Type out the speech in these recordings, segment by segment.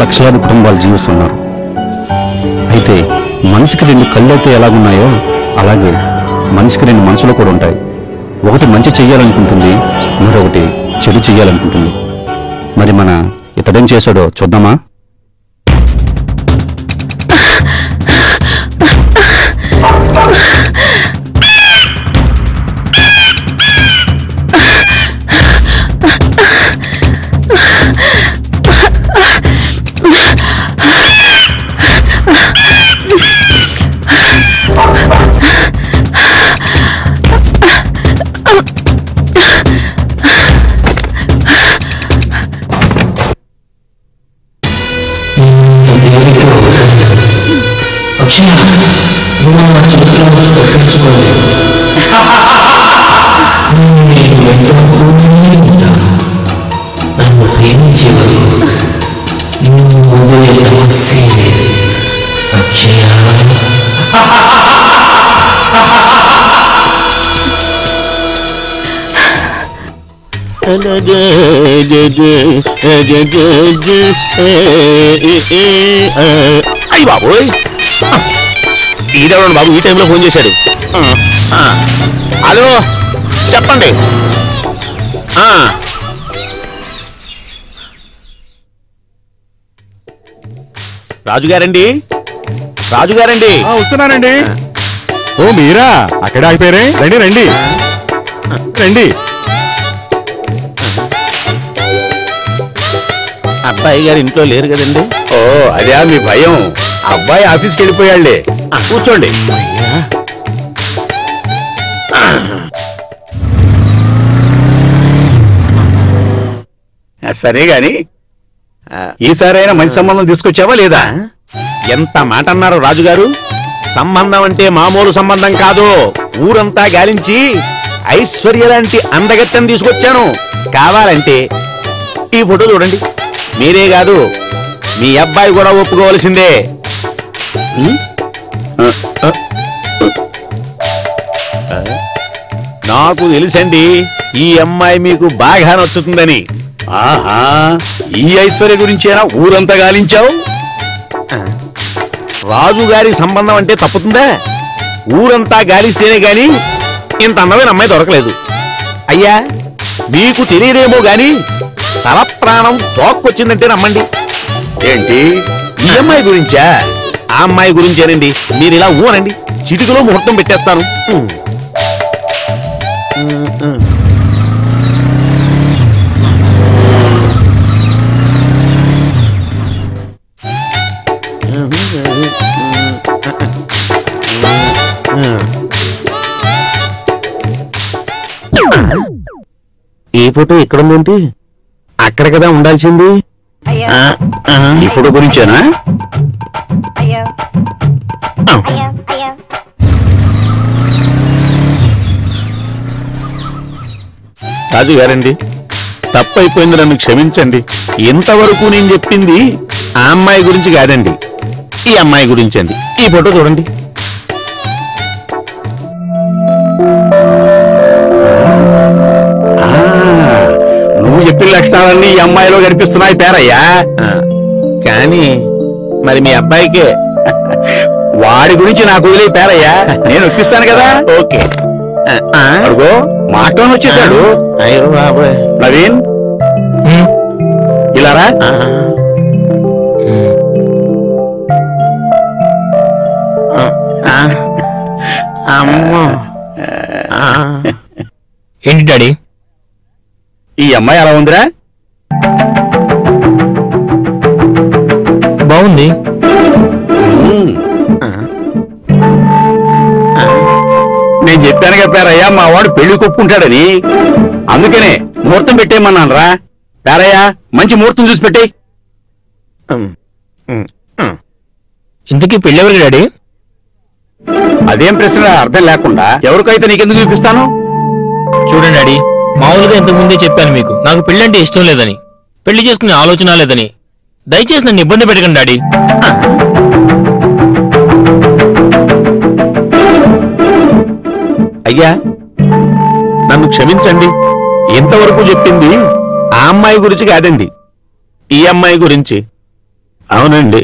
లక్షలాది కుటుంబాలు జీవిస్తున్నారు అయితే మనిషికి రెండు కళ్ళు అయితే ఎలాగున్నాయో అలాగే మనిషికి రెండు మనసులు కూడా ఉంటాయి ఒకటి మంచి చెయ్యాలనుకుంటుంది మరొకటి చెడు చెయ్యాలనుకుంటుంది మరి మన ఇతడేం చేశాడో చూద్దామా అక్షయ నువ్వు నా చేతిలో నుంచి దక్కించుకోలేదు నేను ఎంతో పూర్ణంగా ఉంటాను నన్ను ప్రేమించే వరకు నువ్వు వదిలే సమస్య లేదు అక్షయ అయ్యి బాబోయ్ ఈడెవడండి బాబు ఈ టైంలో ఫోన్ చేశాడు ఆ, ఆ. హలో చెప్పండి ఆ. రాజుగారండి రాజుగారండి వస్తున్నానండి ఓ మీరా అక్కడ ఆగిపోయారే రండి రండి రండి అబ్బాయి గారు ఇంట్లో లేరు కదండి ఓ అదే మీ భయం అబ్బాయి ఆఫీస్కి వెళ్ళిపోయాళ్లే కూర్చోండి సరే గాని ఈసారైనా మంచి సంబంధం తీసుకొచ్చావా లేదా ఎంత మాట అన్నారు రాజుగారు సంబంధం అంటే మామూలు సంబంధం కాదు ఊరంతా గాలించి ఐశ్వర్య లాంటి అందగత్తెను తీసుకొచ్చాను కావాలంటే ఈ ఫోటో చూడండి మీరే కాదు మీ అబ్బాయి కూడా ఒప్పుకోవలసిందే నాకు తెలుసండి ఈ అమ్మాయి మీకు బాగా నచ్చుతుందని ఆహా ఈ ఐశ్వర్య గురించేనా ఊరంతా గాలించావు రాజుగారి సంబంధం అంటే తప్పుతుందా ఊరంతా గాలిస్తేనే గాని ఇంత అందమైన అమ్మాయి దొరకలేదు అయ్యా మీకు తెలియదేమో గాని తల ప్రాణం తోక్కొచ్చిందంటే నమ్మండి ఏంటి ఈ అమ్మాయి గురించా ఆ అమ్మాయి గురించేనండి మీరు ఇలా ఊరండి చిటికలో ముహూర్తం పెట్టేస్తాను ఈ ఫోటో ఇక్కడ ఉందేంటి అక్కడ కదా ఉండాల్సింది అయ్యో ఆ, ఆ. ఈ ఫోటో గురించేనా అయ్యో అయ్యో అయ్యో రాజు గారండి తప్పైపోయింది నన్ను క్షమించండి ఇంతవరకు నేను చెప్పింది ఆ అమ్మాయి గురించి కాదండి ఈ అమ్మాయి గురించి అండి ఈ ఫోటో చూడండి ఆ, నువ్వు చెప్పిన లక్షణాలన్నీ ఈ అమ్మాయిలో కనిపిస్తున్నాయి పేరయ్యా ఆ, కానీ మరి మీ అబ్బాయికే వాడి గురించి నాకు వదిలే పేరయ్యా నేను ఒప్పిస్తాను కదా ఓకే ఆ, ఆ, అడుగో మాటలోనే వచ్చేసాడు అయ్యో బాబోయ్ నవీన్ ఇలా రా ఆ. ఆ, ఆ, అమ్మో ఆ. ఏంటి డాడీ ఈ అమ్మాయి ఎలా ఉందిరా బాగుంది ఉమ్. నేను చెప్పాను చెప్పారయ్యా మా వాడు పెళ్లి కొప్పుకుంటాడని అందుకనే ముహూర్తం పెట్టేయమన్నాను రా పేరయ్యా మంచి ముహూర్తం చూసి పెట్టేయ్ ఉమ్, ఉమ్, ఉమ్. ఇంతకీ పెళ్ళెవరికి డాడీ అదేం ప్రశ్న అర్థం లేకుండా ఎవరికైతే నీకెందుకు చూపిస్తాను చూడండి డాడీ మామూలుగా ఇంతకు ముందే చెప్పాను మీకు నాకు పెళ్ళంటే ఇష్టం లేదని పెళ్లి చేసుకునే ఆలోచన లేదని దయచేసి నన్ను ఇబ్బంది పెట్టకండి డాడీ అయ్యా నన్ను క్షమించండి ఇంతవరకు చెప్పింది ఆ అమ్మాయి గురించి కాదండి ఈ అమ్మాయి గురించి అవునండి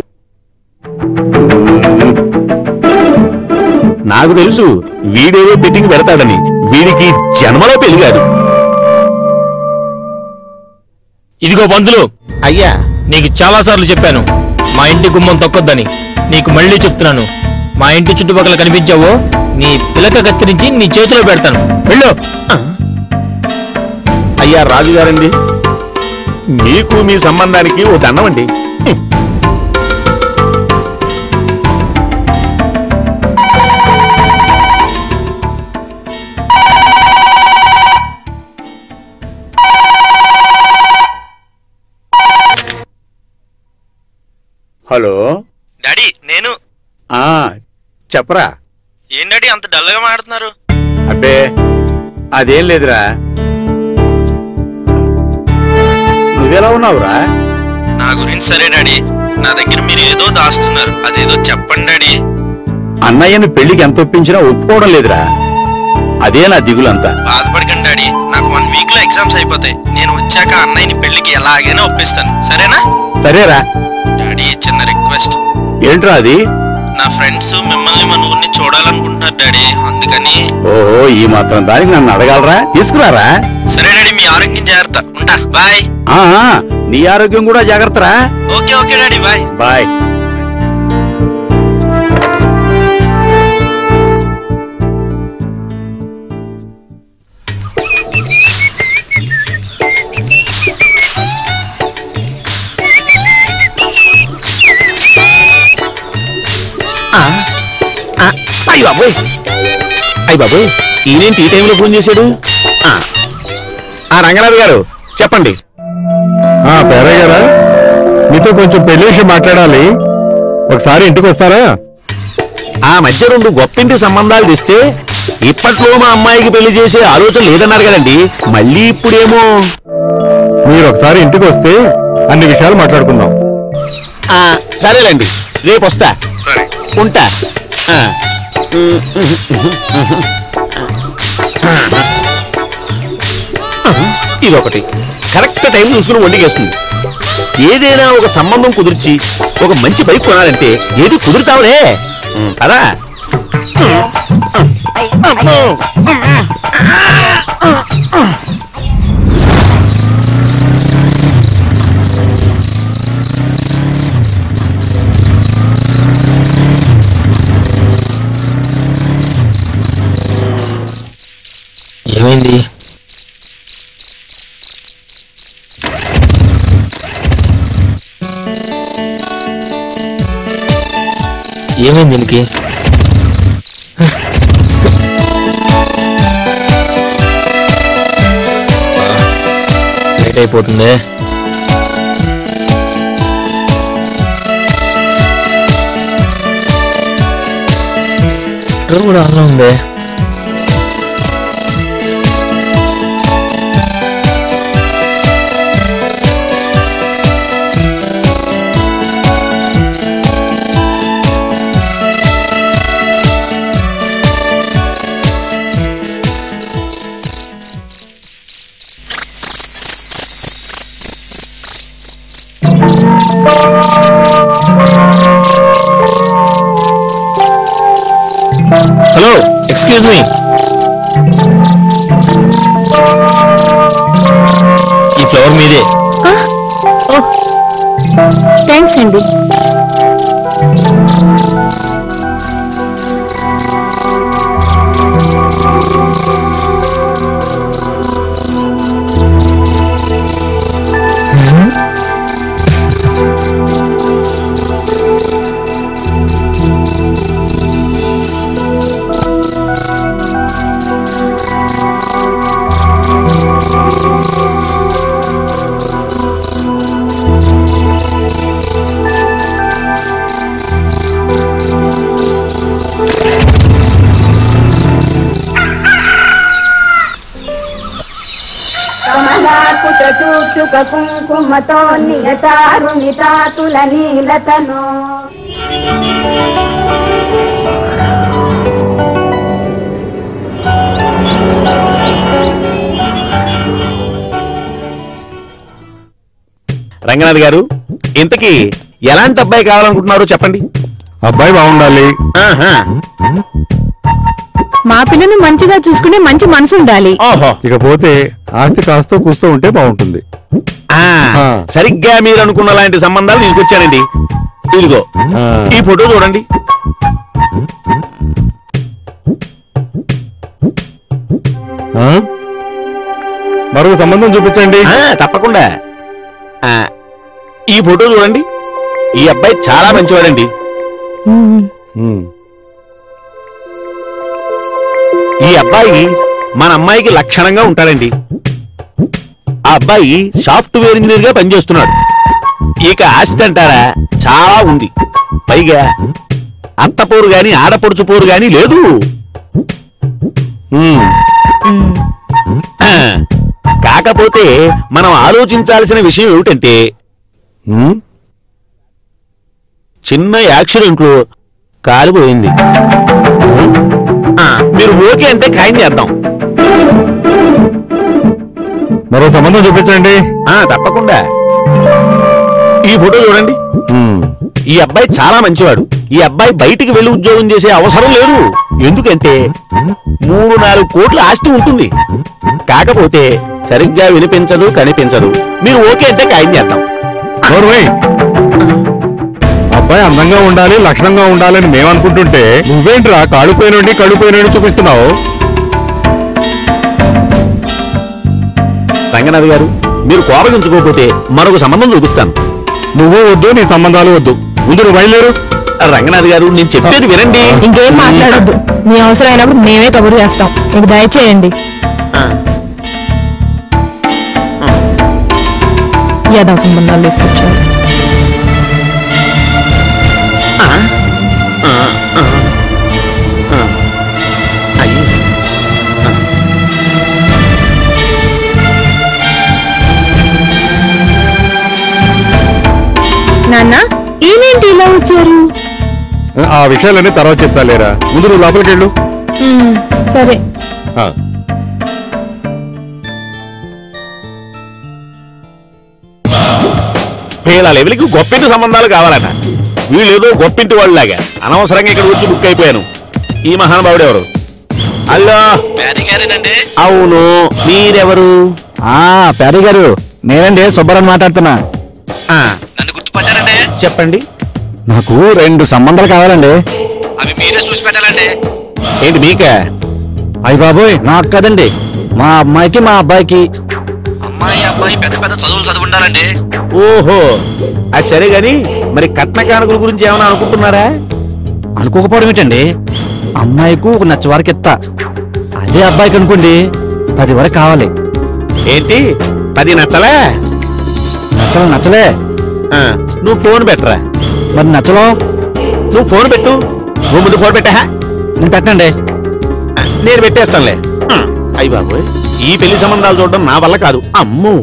నాకు తెలుసు వీడేదో బెట్టింగ్ పెడతాడని వీడికి జన్మలో పెళ్లి కాదు ఇదిగో పంతులు అయ్యా నీకు చాలా సార్లు చెప్పాను మా ఇంటి గుమ్మం తొక్కొద్దని నీకు మళ్ళీ చెప్తున్నాను మా ఇంటి చుట్టుపక్కల కనిపించావో నీ పిలక కత్తిరించి నీ చేతిలో పెడతాను వెళ్ళు అయ్యా రాజుగారండి మీకు మీ సంబంధానికి ఓ దండమండి హ్మ్. హలో డాడీ నేను ఆ చెప్పరా ఏం డాడీ అంత డల్గా మాడుతున్నారు అబ్బే అదేం లేదురా నువ్వెలా ఉన్నావురా నా గురించి సరే డాడీ నా దగ్గర మీరు ఏదో దాస్తున్నారు అదేదో చెప్పండి డాడీ అన్నయ్యను పెళ్లికి ఎంత ఒప్పించినా ఒప్పుకోవడం లేదురా అదే నా దిగులంతా బాధపడకండి డాడీ నాకు వన్ వీక్ లో ఎగ్జామ్స్ అయిపోతాయి నేను వచ్చాక అన్నయ్యని పెళ్లికి ఎలాగైనా ఒప్పిస్తాను సరేనా సరేరా డాడీ చిన్న రిక్వెస్ట్ ఏంట్రా అది నా ఫ్రెండ్స్ మిమ్మల్ని మన ఊరిని చూడాలనుకుంటున్నారు డాడీ అందుకని ఓహో ఈ మాత్రం దానికి నన్ను అడగాలరా తీసుకురారా సరే డాడీ మీ ఆరోగ్యం జాగ్రత్త ఉంటా బాయ్ ఆ ఆ, నీ ఆరోగ్యం కూడా జాగ్రత్తరా okay okay daddy bye bye అయ్య బాబోయ్ అయ్య బాబోయ్ ఈయనేంటి ఈ టైంలో ఫోన్ చేశాడు ఆ. ఆ రంగనాథ్ గారు చెప్పండి ఆ పేరయ్య గారా మీతో కొంచెం పెళ్లి విషయం మాట్లాడాలి ఒకసారి ఇంటికి వస్తారా ఆ మధ్య రెండు గొప్పింటి సంబంధాలు తెస్తే ఇప్పట్లో మా అమ్మాయికి పెళ్లి చేసే ఆలోచన లేదన్నారు కదండి మళ్ళీ ఇప్పుడేమో మీరు ఒకసారి ఇంటికి వస్తే అన్ని విషయాలు మాట్లాడుకుందాం ఆ, సరేలేండి రేపు వస్తా ఉంటా ఆ. ఇదొకటి కరెక్ట్ టైం చూసుకుని వండికేస్తుంది ఏదైనా ఒక సంబంధం కుదిర్చి ఒక మంచి బైక్ కొనాలంటే ఏది కుదురుతావులే ఉమ్, పదా అయ్యో ఏమైంది ఏమైంది దీనికి లేట్ అయిపోతుంది ఇక్కడ కూడా అలా ఉంది హలో ఎక్స్క్యూజ్ మీ ఈ ఫ్లవర్ మీదే ఓ థ్యాంక్స్ అండి కమలాకుట చూచుక కుంకుమతో నియతారుని తాతుల నీలతను రంగనాథ్ గారు ఇంతకీ ఎలాంటి అబ్బాయి కావాలనుకుంటున్నారో చెప్పండి అబ్బాయి బాగుండాలి ఆహా. మా పిల్లని మంచిగా చూసుకునే మంచి మనసు ఉండాలి ఓహో ఇకపోతే ఆస్తి కాస్తో కూస్తూ ఉంటే బాగుంటుంది ఆ, ఆ. సరిగ్గా మీరు అనుకున్న లాంటి సంబంధాలు తీసుకొచ్చానండి ఇదిగో ఆ. ఈ ఫోటో చూడండి ఆ? మరొక సంబంధం చూపించండి ఆ, తప్పకుండా ఆ, ఈ ఫోటో చూడండి ఈ అబ్బాయి చాలా మంచివాడండి ఉమ్. ఈ అబ్బాయి మన అమ్మాయికి లక్షణంగా ఉంటాడండి ఆ అబ్బాయి సాఫ్ట్వేర్ ఇంజనీర్ గా పనిచేస్తున్నాడు ఇక ఆస్తి అంటారా చాలా ఉంది పైగా అత్తపోరు గాని ఆడపడుచు పోరు గాని లేదు ఉమ్. ఆ, కాకపోతే మనం ఆలోచించాల్సిన విషయం ఏమిటంటే ఉమ్. చిన్న యాక్సిడెంట్ లో కాలిపోయింది ఆ, మీరు ఓకే అంటే ఖాయం చేద్దాం మరో సంబంధం చూపించండి ఆ, తప్పకుండా ఈ ఫోటో చూడండి ఉమ్. ఈ అబ్బాయి చాలా మంచివాడు ఈ అబ్బాయి బయటికి వెళ్లి ఉద్యోగం చేసే అవసరం లేదు ఎందుకంటే మూడు నాలుగు కోట్ల ఆస్తి ఉంటుంది కాకపోతే సరిగ్గా వినిపించదు కనిపించదు మీరు ఓకే అంటే ఖాయం చేద్దాం నోరు మూయ్. అబ్బాయి అందంగా ఉండాలి లక్షణంగా ఉండాలని మేము అనుకుంటుంటే నువ్వేంట్రా కాడిపోయినండి కడిపోయినండి చూపిస్తున్నావు రంగనాథ్ గారు మీరు కోపగించుకోకపోతే మరొక సంబంధం చూపిస్తాను నువ్వు వద్దు నీ సంబంధాలు వద్దు ముందు నువ్వు బయలుదేరు రంగనాథ్ గారు నేను చెప్పేది వినండి ఇంకేం మాట్లాడొద్దు మీ అవసరం అయినప్పుడు మేమే కబురు చేస్తాం మీకు దయచేయండి ఆ, యథా సంబంధాలు తీసుకొచ్చారు ఆ, ఆ, ఆ, ఆ. అయ్యో. నాన్న ఈయనేంటి ఇలా వచ్చారు ఆ విషయాలన్నీ తర్వాత చెప్తాలేరా ముందు నువ్వు లోపలికి వెళ్ళు ఉమ్, సరే ఆ. వీళ్ళ లెవెల్కి గొప్పింటి సంబంధాలు కావాలట వీళ్ళేదో గొప్పింటి వాళ్ళలాగా అనవసరంగా ఇక్కడ వచ్చి బుక్ అయిపోయాను ఈ మహానుభావుడు ఎవరు హలో అవును మీరెవరు ఆ ప్యారీ గారు నేనండి సుబ్బారావు మాట్లాడుతున్నా ఆ, నన్ను గుర్తుపట్టారండి చెప్పండి నాకు రెండు సంబంధాలు కావాలండి అవి మీరే చూసి పెట్టాలండి ఏంటి మీకా అయ్య బాబోయ్ నాకు కదండి మా అమ్మాయికి మా అబ్బాయికి అమ్మాయి అబ్బాయి పెద్ద పెద్ద చదువులు చదువు ఉండాలండి ఓహో అది సరే గాని మరి కట్న కానుకల గురించి ఏమైనా అనుకుంటున్నారా అనుకోకపోవడం ఏంటండి అమ్మాయికి ఒక నచ్చ వరకు ఇస్తా అదే అబ్బాయికి అనుకోండి పది వరకు కావాలి ఏంటి పది నచ్చలే నచ్చలే నచ్చలే ఆ, నువ్వు ఫోన్ పెట్టరా మరి నచ్చలో నువ్వు ఫోన్ పెట్టు నువ్వు ముందు ఫోన్ పెట్టా నేను పెట్టండి నేను పెట్టేస్తానులే అయ్యి బాబోయ్ ఈ పెళ్లి సంబంధాలు చూడడం నా వల్ల కాదు అమ్మో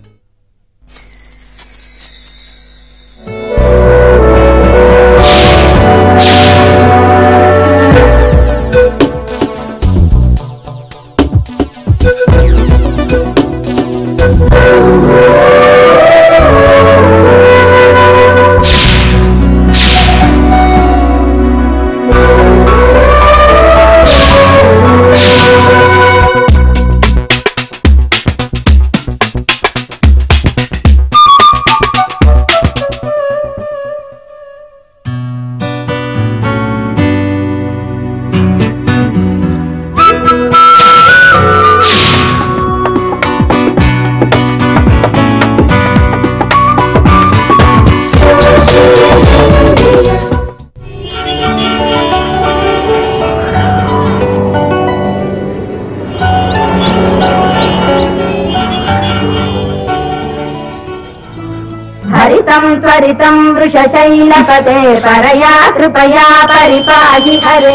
హరితం త్వరితం వృషశైలపదే పరయా కృపయా పరిపాహి హరే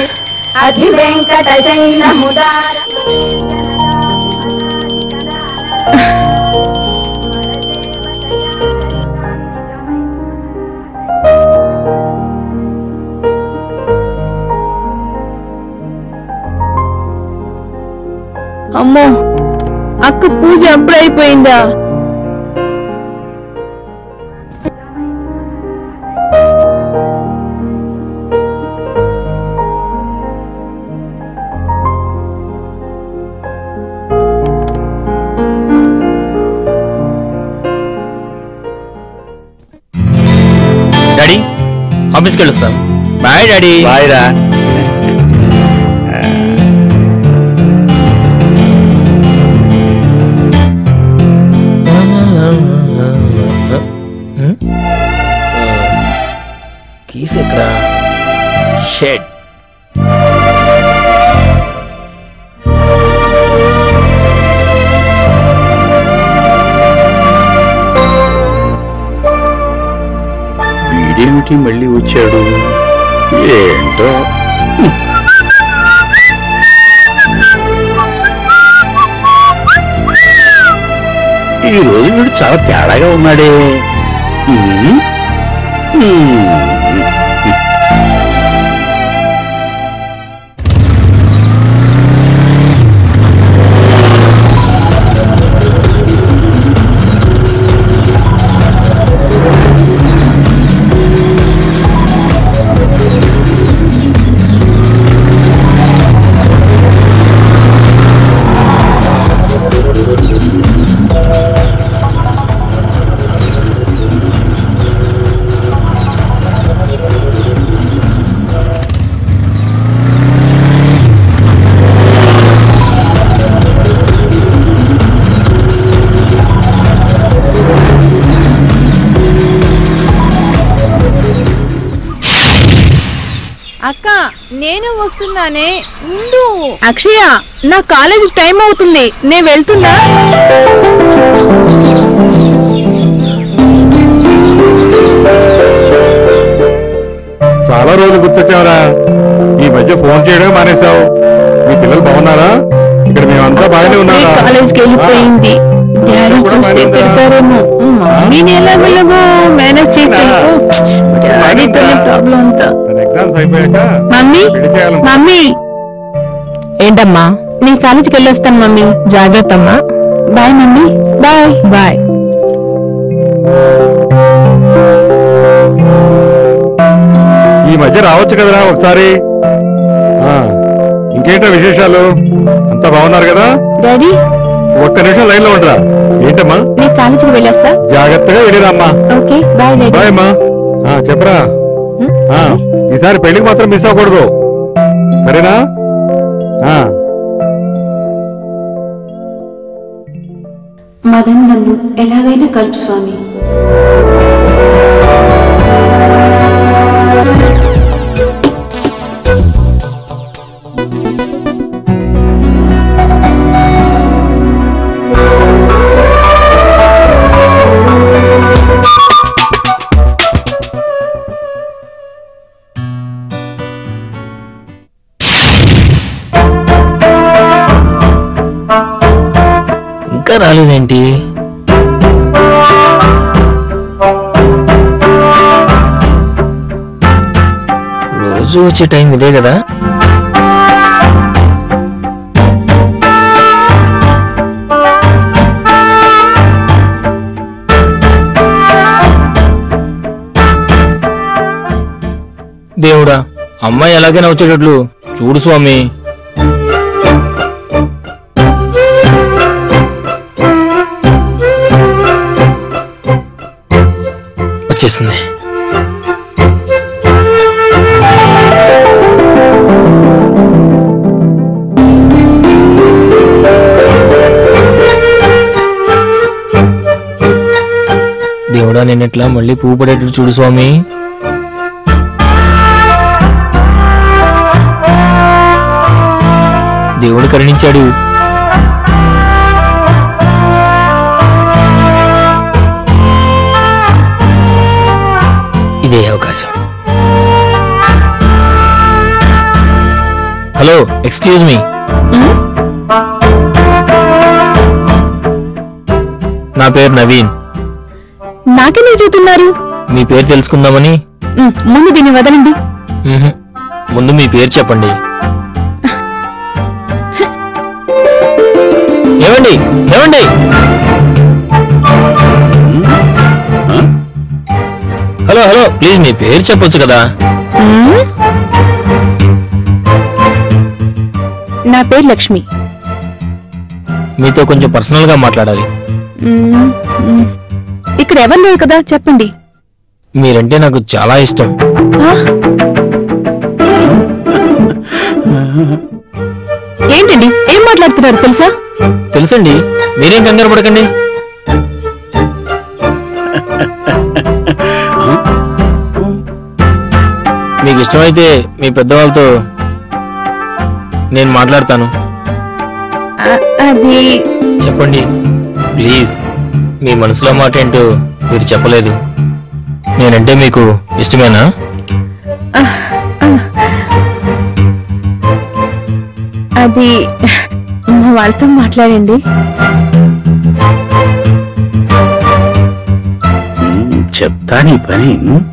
అధివెంకటశైలముదార అమ్మో అక్క పూజ ఎప్పుడైపోయిందా ఆఫీస్కి వెళ్ళొస్తాం బాయ్ డాడీ బాయ్రా కీస్ ఎక్కడ షెడ్ వీడేమిటి మళ్ళీ వచ్చాడు ఏంటో ఈ రోజు వీడు చాలా తేడాగా ఉన్నాడే ఉమ్, ఉమ్. అక్క నేను వస్తున్నానే ఉండు అక్షయ నా కాలేజ్ టైం అవుతుంది నేను వెళ్తున్నా చాలా రోజులు గుర్తొచ్చావురా ఈ మధ్య ఫోన్ చేయడం మానేశావు మీ పిల్లలు బాగున్నారా ఇక్కడ మేమంతా బాగానే ఉన్నారా కాలేజ్కి వెళ్ళిపోయింది డాడీ కూడా చూస్తే బాగానే ఉందా? తిడతారేమో మమ్మీని ఎలాగోలాగో మేనేజ్ చేయొచ్చు డాడీతోనే ప్రాబ్లం అంతా తన ఎగ్జామ్స్ అయిపోయాక మమ్మీ పెళ్లి చేయాలను మమ్మీ ఏంటమ్మా నీ కాలేజీకి వెళ్ళొస్తాను మమ్మీ జాగ్రత్త అమ్మా బాయ్ మమ్మీ బాయ్ బాయ్ ఈ మధ్య రావచ్చు కదరా ఒకసారి ఆ, ఇంకేంటా విశేషాలు అంతా బాగున్నారు కదా డాడీ ఒక్క నిమిషం లైన్ లో ఉండరా ఏంటమ్మా నీ కాలేజీకి వెళ్ళొస్తా జాగ్రత్తగా వెళ్ళిరామ్మా ఓకే బాయ్ డాడీ బాయ్ అమ్మా ఆ, చెప్పరా ఆ, ఈసారి పెళ్లికి మాత్రం మిస్ అవ్వకూడదు సరేనా ఆ, మదన్ నన్ను ఎలాగైనా కలుపు స్వామి ఇంకా రాలేదేంటి రోజు వచ్చే టైం ఇదే కదా దేవుడా అమ్మాయి ఎలాగైనా వచ్చేటట్లు చూడు స్వామి వచ్చేసింది దేవుడా నేను ఎట్లా మళ్ళీ పువ్వు పడేటట్టు చూడు స్వామి దేవుడు కరుణించాడు ఇదే అవకాశం హలో ఎక్స్క్యూజ్ మీ నా పేరు నవీన్ నాకెందుకు చూస్తున్నారు మీ పేరు తెలుసుకుందామని ఉమ్, ముందు దీన్ని వదలండి మ్హూ. ముందు మీ పేరు చెప్పండి ఏమండి ఏమండి హలో హలో ప్లీజ్ మీ పేరు చెప్పొచ్చు కదా ఉమ్? నా పేరు లక్ష్మి మీతో కొంచెం పర్సనల్ గా మాట్లాడాలి ఉమ్, ఉమ్. ఇక్కడ ఎవరు లేరు కదా చెప్పండి మీరంటే నాకు చాలా ఇష్టం ఏంటండి ఏం మాట్లాడుతున్నారు తెలుసా తెలుసండి మీరేం కంగారు పడకండి మీకు ఇష్టమైతే మీ పెద్దవాళ్ళతో నేను మాట్లాడతాను అది చెప్పండి ప్లీజ్ మీ మనసులో మాట ఏంటో మీరు చెప్పలేదు నేనంటే మీకు ఇష్టమేనా అది మా వాళ్ళతో మాట్లాడండి చెప్తా నీ పని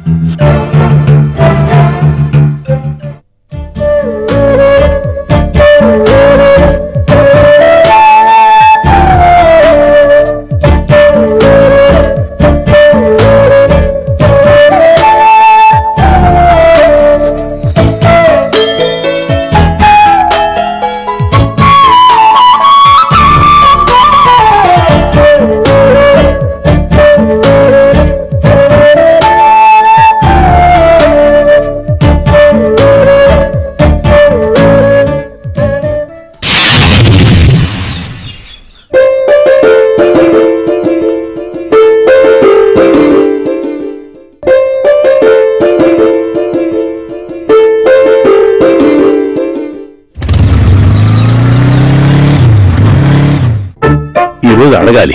ఈరోజు అడగాలి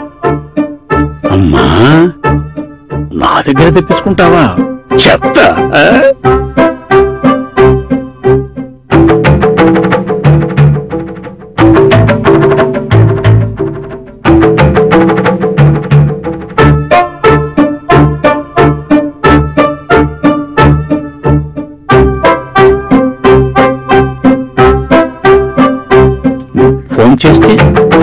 అమ్మా నా దగ్గర తెప్పించుకుంటావా చెత్త ఆ? ఫోన్ చేస్తే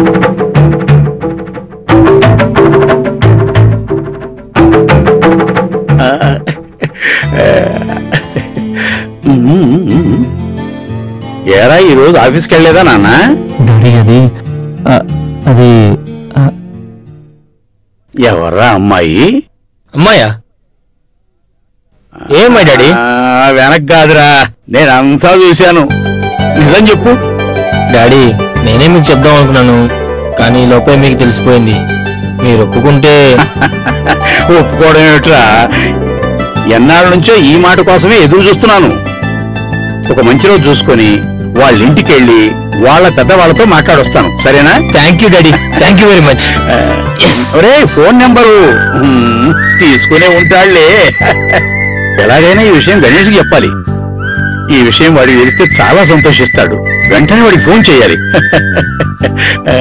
ఏరా ఈరోజు ఆఫీస్కి వెళ్ళలేదా నాన్న డాడీ అది ఆ, అది ఆ, ఎవర్రా అమ్మాయి అమ్మాయా ఏమై డాడీ ఆ, వెనక్ కాదురా నేను అంతా చూశాను నిజం చెప్పు డాడీ నేనే మీకు చెప్దాం అనుకున్నాను కానీ లోపే మీకు తెలిసిపోయింది మీరు ఒప్పుకుంటే ఒప్పుకోవడం ఏమిట్రా ఎన్నాళ్ళ నుంచో ఈ మాట కోసమే ఎదురు చూస్తున్నాను ఒక మంచి రోజు చూసుకొని వాళ్ళ ఇంటికి వెళ్ళి వాళ్ళ పెద్దవాళ్ళతో మాట్లాడొస్తాను సరేనా thank you daddy thank you very much ఒరే ఫోన్ నెంబరు హ్మ్, తీసుకునే ఉంటాళ్లే ఎలాగైనా ఈ విషయం గణేష్కి చెప్పాలి ఈ విషయం వాడికి తెలిస్తే చాలా సంతోషిస్తాడు వెంటనే వాడికి ఫోన్ చేయాలి ఆ,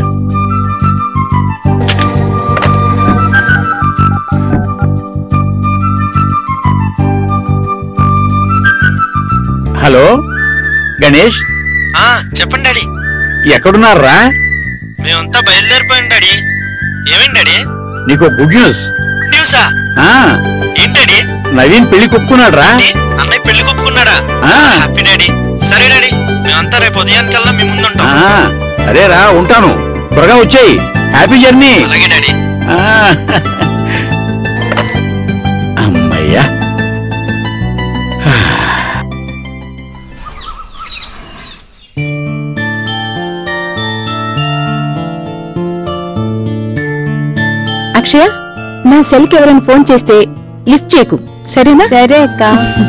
హలో గణేష్ చెప్పండి డాడీ ఎక్కడున్నారా మేమంతా బయలుదేరిపోయాం డాడీ ఏమేంటి డాడీ నీకు గుడ్ న్యూస్ న్యూసా ఆ ఏంటి డాడీ నవీన్ పెళ్లి కుక్కున్నాడు రా అన్నయ్య పెళ్లి కొప్పుకున్నాడా ఆ. హ్యాపీ డాడీ సరే డాడీ మేమంతా రేపు ఉదయానికల్లా మీ ముందుంటాం అరేరా ఉంటాను త్వరగా వచ్చేయి హ్యాపీ జర్నీ అలాగే డాడీ ఆ. అమ్మయ్యా అక్షయ నా సెల్కి ఎవరైనా ఫోన్ చేస్తే లిఫ్ట్ చేయకు సరేనా సరే అక్క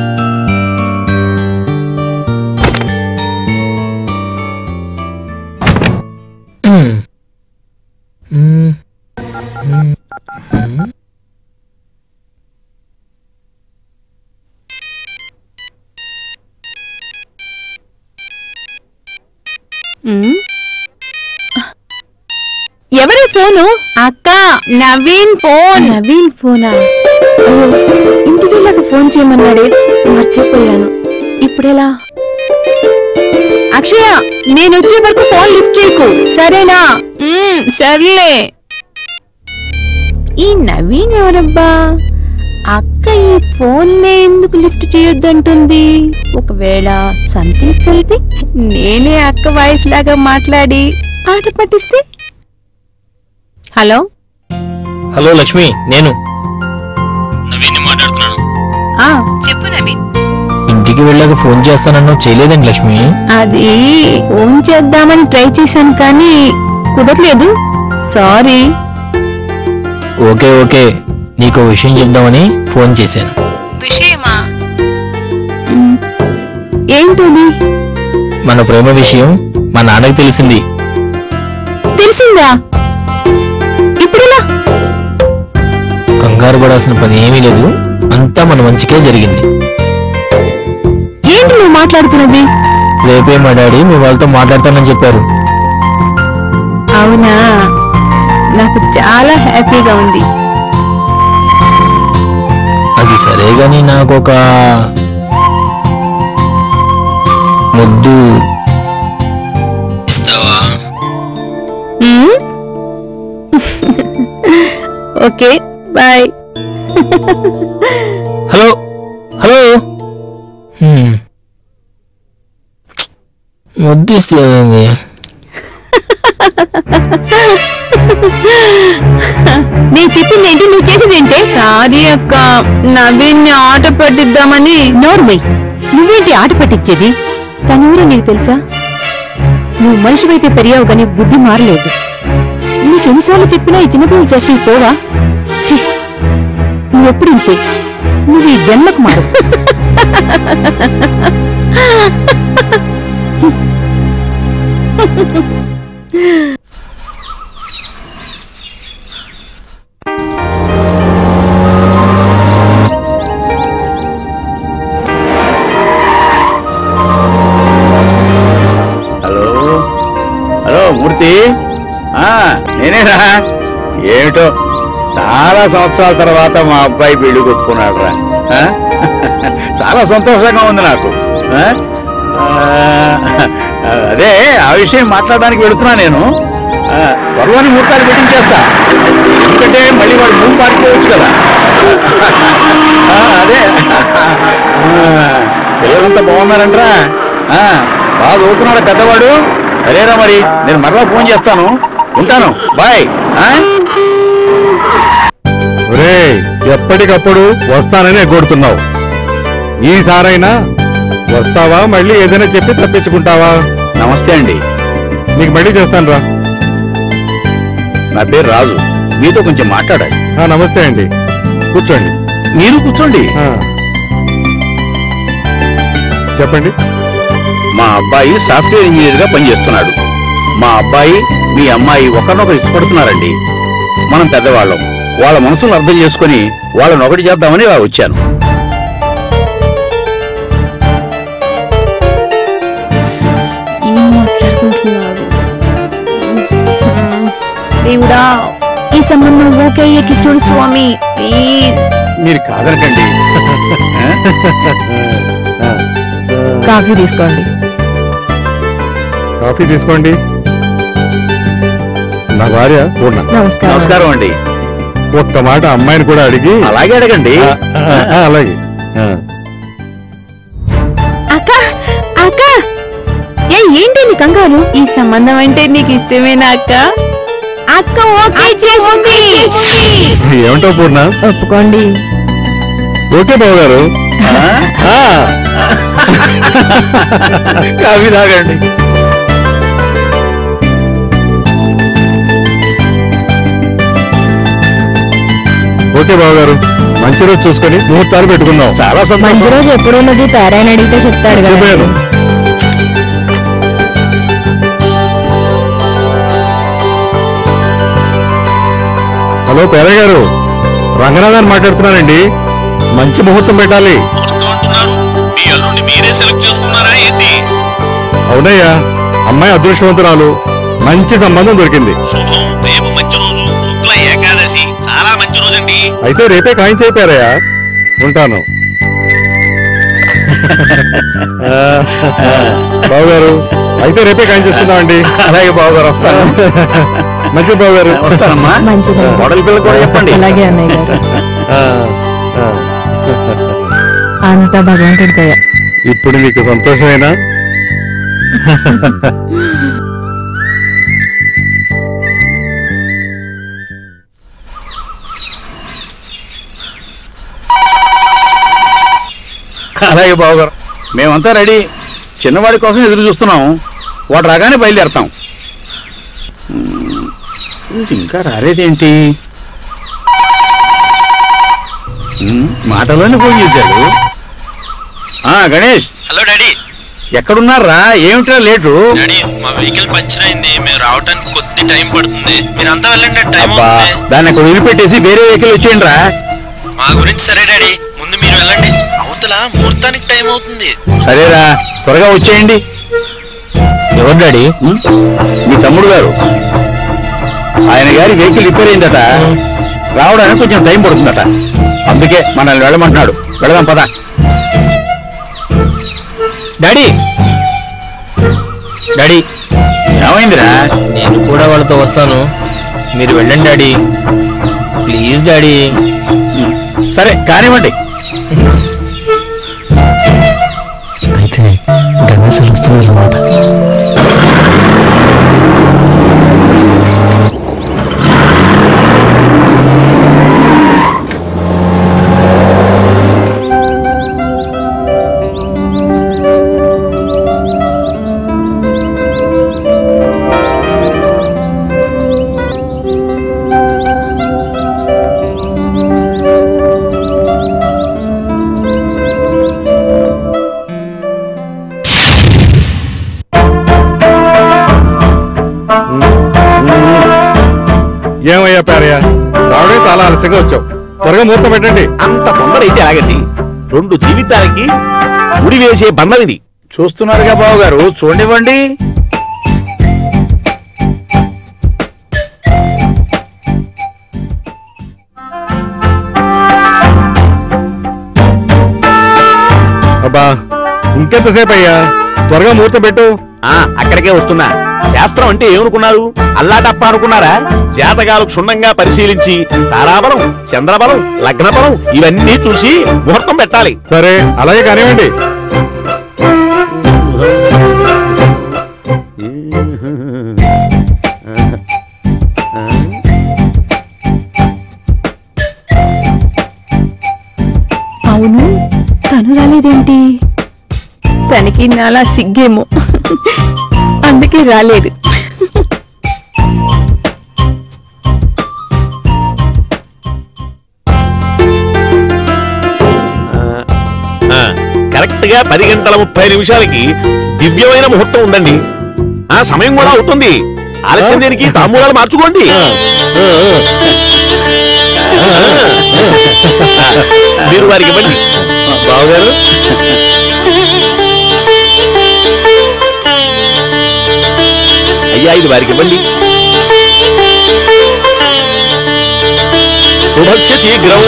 ఎవరి ఫోను అక్క నవీన్ ఫోన్ నవీన్ ఫోనా అయ్యో, ఇంటికి వెళ్ళాక ఫోన్ చేయమన్నాడే మర్చిపోయాను ఇప్పుడెలా అక్షయ నేను వచ్చే వరకు ఫోన్ లిఫ్ట్ చేయకు సరేనా మ్మ్, సర్లే ఈ నవీన్ ఎవరబ్బా అక్క ఈ ఫోన్ ఎందుకు లిఫ్ట్ చేయొద్దంటుంది ఒకవేళ సంథింగ్ సంథింగ్ నేనే అక్క వాయిస్ లాగా మాట్లాడి ఆట పట్టిస్తే హలో హలో లక్ష్మి నేను నవీన్ మాట్లాడుతున్నాను ఆ చెప్పు ఇంటికి వెళ్ళాక ఫోన్ చేస్తానన్నావు చేయలేదండి లక్ష్మి అది ఫోన్ చేద్దామని ట్రై చేశాను కానీ కుదరలేదు సారీ ఓకే ఓకే నీకు విషయం చెప్దామని ఫోన్ చేశాను విషయమా ఏంటది మన ప్రేమ విషయం మా నాన్నకి తెలిసింది తెలిసిందా ఇప్పుడెలా కంగారు పడాల్సిన పని ఏమీ లేదు అంతా మన మంచికే జరిగింది ఏంటి నువ్వు మాట్లాడుతున్నది రేపే మా డాడీ మీ వాళ్ళతో మాట్లాడతానని చెప్పారు అవునా నాకు చాలా హ్యాపీగా ఉంది అది సరే గాని నాకు ఒక ముద్దు ఇస్తావా మ్మ్? ఓకే బాయ్ హలో హలో హ్మ్. ముద్దు ఇస్తుంది నేను చెప్పింది ఏంటి నువ్వు చేసేది ఏంటి సారీ అక్క నవీన్ని ఆట పట్టిద్దామని నోర్మై నువ్వేంటి ఆట పట్టించేది తనెవరో నీకు తెలుసా నువ్వు మనిషివైతే పెరిగావు కానీ బుద్ధి మారలేదు నీకు ఎన్నిసార్లు చెప్పినా ఈ చిన్నపిల్లల చేసి పోవా ఛీ నువ్వెప్పుడు ఇంతే నువ్వు ఈ జన్మకు మారు హలో హలో మూర్తి ఆ నేనేరా ఏమిటో చాలా సంవత్సరాల తర్వాత మా అబ్బాయి పెళ్లి కొట్టుకున్నాడు రా చాలా సంతోషంగా ఉంది నాకు ఆ? ఆ, అదే ఆ విషయం మాట్లాడడానికి వెళుతున్నా నేను ఆ, త్వరలోనే ముహూర్తాలు పెట్టించేస్తా ఎందుకంటే మళ్ళీ వాడు మూడు పారిపోవచ్చు కదా ఆ, అదే ఆ, పిల్లలంతా బాగున్నారంట్రా ఆ, బాగా చదువుతున్నాడు పెద్దవాడు సరేరా మరి నేను మరలా ఫోన్ చేస్తాను ఉంటాను బాయ్ ఆ? ఒరే ఎప్పటికప్పుడు వస్తానని ఎగ్గొడుతున్నావు ఈసారైనా వస్తావా మళ్ళీ ఏదైనా చెప్పి తప్పించుకుంటావా నమస్తే అండి నీకు మళ్ళీ చేస్తాను రా నా పేరు రాజు మీతో కొంచెం మాట్లాడాలి ఆ, నమస్తే అండి కూర్చోండి మీరు కూర్చోండి ఆ. చెప్పండి మా అబ్బాయి సాఫ్ట్వేర్ ఇంజనీర్ గా పనిచేస్తున్నాడు మా అబ్బాయి మీ అమ్మాయి ఒకరినొకరు ఇష్టపడుతున్నారండి మనం పెద్దవాళ్ళం వాళ్ళ మనసును అర్థం చేసుకుని వాళ్ళని ఒకటి చేద్దామని ఇలా వచ్చాను ఏం మాట్లాడుకుంటున్నారు దేవుడా ఈ సంబంధం ఓకే అయ్యేట్లు చూడు స్వామి ప్లీజ్ మీరు కాదనకండి కాఫీ తీసుకోండి కాఫీ తీసుకోండి నా భార్య పూర్ణ నమస్కారం నమస్కారం అండి ఒక్క మాట అమ్మాయిని కూడా అడిగి అలాగే అడగండి ఆ, ఆ, ఆ, అలాగే ఆ. అక్క అక్క ఏ ఏంటి నీ కంగారు ఈ సంబంధం అంటే నీకు ఇష్టమేనా అక్క అక్క ఓకే చేసింది ఏమంటావు పూర్ణ ఒప్పుకోండి ఓకే బాబు గారు ఆ, కాఫీ తాగండి ఓకే బాబు గారు మంచి రోజు చూసుకొని ముహూర్తాలు పెట్టుకుందాం చాలా మంచి సంతోషం రోజు ఎప్పుడు ఉన్నది తారాయణ అడిగితే చెప్తాడు కదా చెప్పారు హలో పేరయ్య గారు రంగనాథన్ మాట్లాడుతున్నానండి మంచి ముహూర్తం పెట్టాలి అవునయ్యా అమ్మాయి అదృష్టవంతురాలు మంచి సంబంధం దొరికింది అయితే రేపే ఖాయం చేయిపోయారయ్యా ఉంటాను బాబు గారు అయితే రేపే ఖాయం చేసుకుందామండి అలాగే బాబు గారు వస్తాను మంచి బాబు గారు వస్తానమ్మా మంచిది మోడల్ పిల్ల కూడా చెప్పండి అలాగే అన్నయ్య గారు ఆ, ఆ. అంత భగవంతుడి దయ ఇప్పుడు నీకు సంతోషమేనా అలాగే బాబు గారు మేమంతా రెడీ చిన్నవాడి కోసం ఎదురు చూస్తున్నాం వాడు రాగానే బయలుదేరతాం మ్మ్. వీడు ఇంకా రాలేదేంటి మ్మ్, మాటలోనే ఫోన్ చేశాడు ఆ గణేష్ హలో డాడీ ఎక్కడున్నారా ఏమిట్రా లేటు డాడీ మా వెహికల్ పంచర్ అయింది మేము రావడానికి కొద్ది టైం పడుతుంది మీరంతా వెళ్ళండి టైం అబ్బా అవుతుంది దాన్ని అక్కడ వదిలిపెట్టేసి వేరే వెహికల్ వచ్చేయండి రా మా గురించి సరే డాడీ ముందు మీరు వెళ్ళండి అవతల ముహూర్తానికి టైం అవుతుంది సరేరా త్వరగా వచ్చేయండి ఎవరు డాడీ మ్మ్? మీ తమ్ముడు గారు ఆయన గారి వెహికల్ రిపేర్ అయిందట రావడానికి కొంచెం టైం పడుతుందట అందుకే మనల్ని వెళ్ళమంటున్నాడు వెళదాం పద డాడీ డాడీ ఏమైందిరా నేను కూడా వాళ్ళతో వస్తాను మీరు వెళ్ళండి డాడీ ప్లీజ్ డాడీ సరే కానివ్వండి అయితే గణేష్ వస్తున్నారు అన్నమాట ఏమయ్యా పేరయ్య రావడే చాలా ఆలస్యంగా వచ్చావు త్వరగా ముహూర్తం పెట్టండి అంత తొందర అయితే ఎలాగండి రెండు జీవితాలకి ఉరి వేసే బంధం ఇది చూస్తున్నారుగా బాబు గారు చూడండివ్వండి అబ్బా ఇంకెంతసేపు అయ్యా త్వరగా ముహూర్తం పెట్టు ఆ అక్కడికే వస్తున్నా శాస్త్రం అంటే ఏమనుకున్నారు అల్లాటప్ప అనుకున్నారా జాతకాలు క్షుణ్ణంగా పరిశీలించి తారాబలం చంద్రబలం లగ్నబలం ఇవన్నీ చూసి ముహూర్తం పెట్టాలి సరే అలాగే కానివ్వండి అవును తను రాలేదేంటి తనకి నాలా సిగ్గేమో అందుకే రాలేదు ఆ, కరెక్ట్ గా పది గంటల ముప్పై నిమిషాలకి దివ్యమైన ముహూర్తం ఉందండి ఆ సమయం కూడా అవుతుంది ఆలస్యం దేనికి తాంబూలాలు మార్చుకోండి మీరు వారికి ఇవ్వండి బావగారు అయ్యా ఇది వారికి ఇవ్వండి శుభస్య శీఘ్రం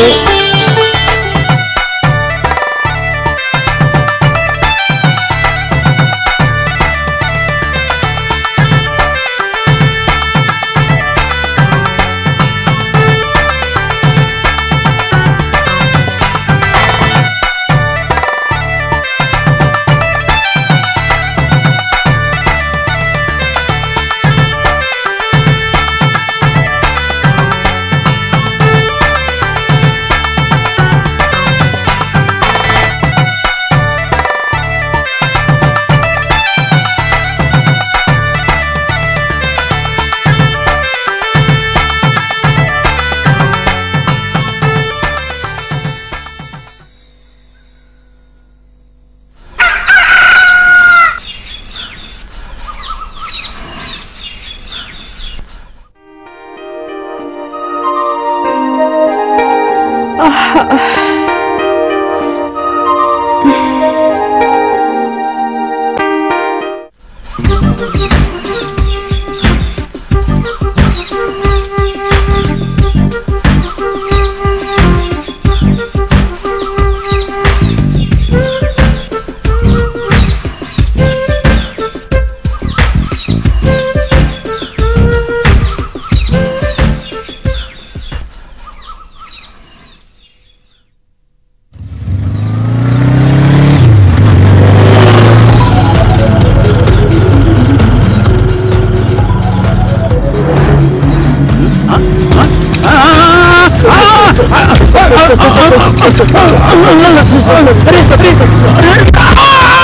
ఆ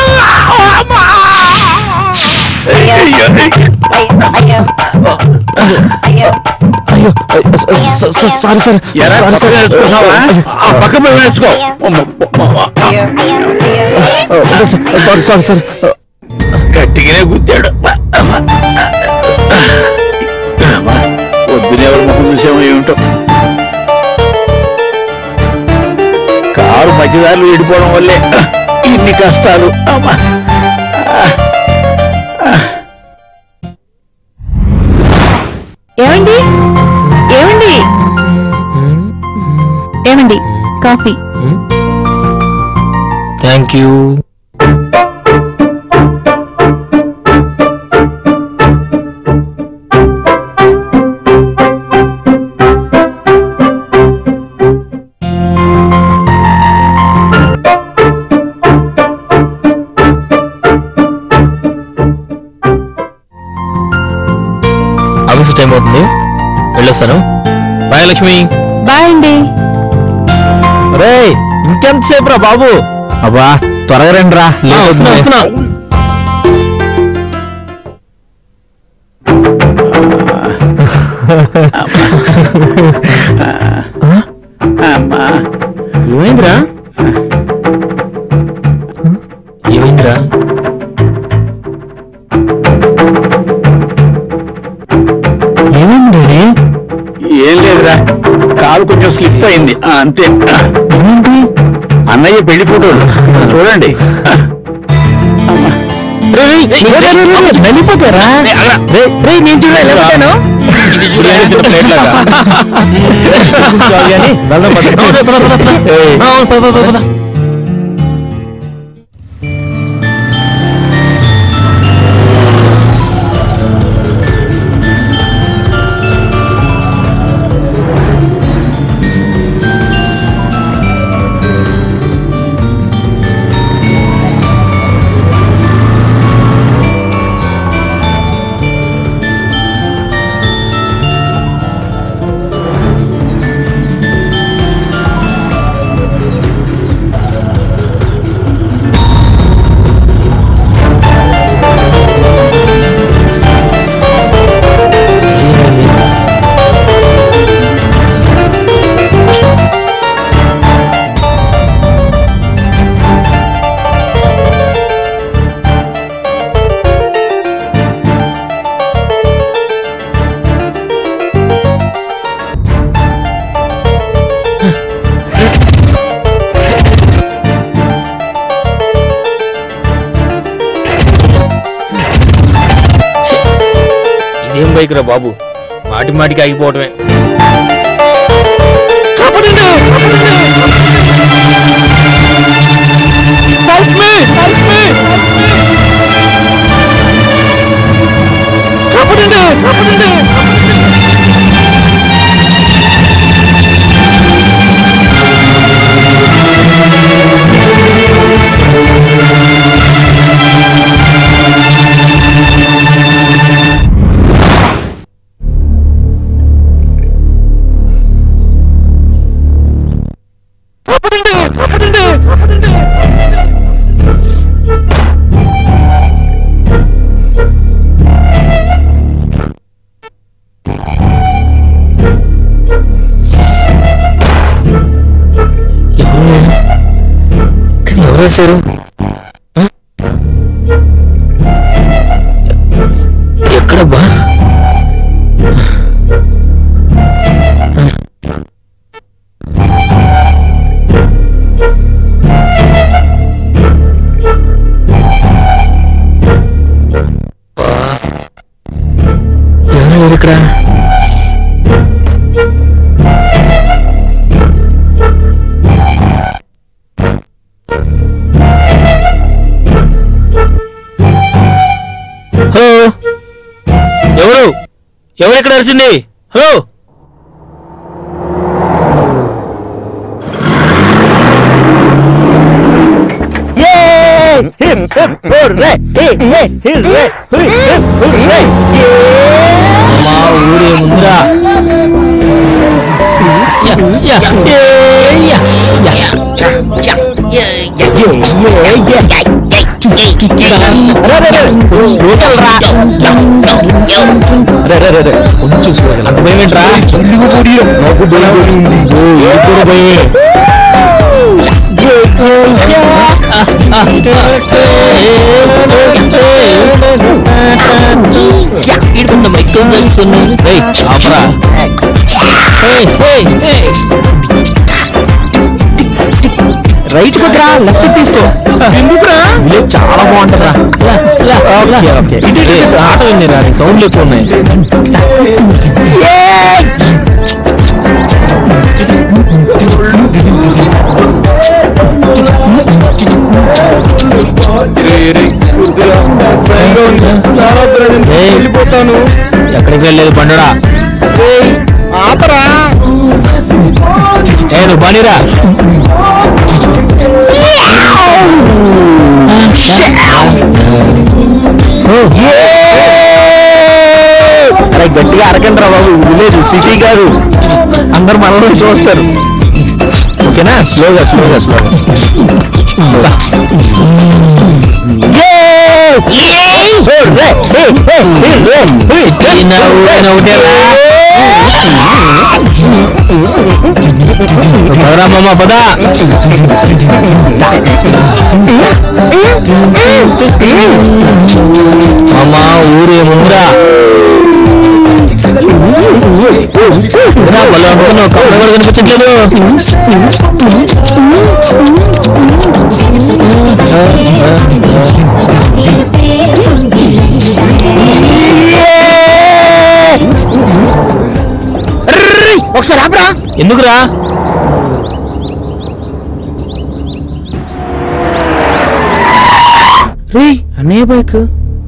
అయ్యో అయ్యో అయ్యో సారీ సార్ ఎరా పక్కన నేర్చుకున్నావా ఆ పక్క మీద నేర్చుకో అయ్యో అయ్యో సారీ సారీ సార్ గట్టిగానే గుద్దాడు వద్దునే ఎవరు ముఖం చూసామో ఏమిటో కారు మధ్యదారులు వెళ్ళిపోవడం వల్లే ఇన్ని కష్టాలు అమ్మా ఏమండి ఏమండి ఏమండి coffee thank you office time అవుతుంది వెళ్ళొస్తాను బాయ్ లక్ష్మి బాయ్ అండి రే ఇంకెంతసేపు రా బాబు అబ్బా త్వరగా రండి రా ఆ, వస్తున్నా వస్తున్నా అమ్మా ఏమైందిరా ఏమైందిరా ఏమైంది ఏం లేదురా కాలు కొంచెం స్లిప్ అయింది ఆ, అంతే ఏమైంది అన్నయ్య పెళ్లి ఫోటోలు చూడండి వెళ్ళిపోతారా రే నేను చూడ వెళ్ళిపోతాను ఇది చూడాలి ప్లేట్ లాగా వెళ్దాం పద పద పద ఇదేం బైక్ రా బాబు మాటి మాటికి ఆగిపోవటమే ఎవరు లేరు కానీ ఎవరు వేశారు ఆ? ఎక్కడబ్బా ఎవరు లేరు ఇక్కడ హలో ఎవరు ఎవరు ఇక్కడ అరిచింది హలో మా ఊరే ముందురా యా, యా, ఏ, యా, యా. కొంచెం స్లోగా అంత భయం ఏంట్రా నాకు భయం ఉంది భయమే రేయ్, ఆపరా. ఏయ్, ఏయ్, ఏయ్. రైట్ కుదరా లెఫ్ట్ తీసుకో ఎందుకురా విలేజ్ చాలా బాగుంటుందా ఓకే ఓకే ఆట విన్నారా సౌండ్లు ఎక్కువ ఉన్నాయి వెళ్ళిపోతాను ఎక్కడికి వెళ్ళలేదు పండుడా ఆపరా ఏ నువ్వు పనిరా అరే గట్టిగా అరకండి రా బాబు విలేజ్ సిటీ కాదు అందరు మనలో చూస్తారు ఓకేనా స్లోగా స్లోగా స్లోగా పదరామమ్మ పద అమ్మా ఊరేముందిరా భలే అనుకున్నావు కమల కూడా కనిపించట్లేదు ఒకసారి ఆపరా ఎందుకురా రే అన్నయ్య బైక్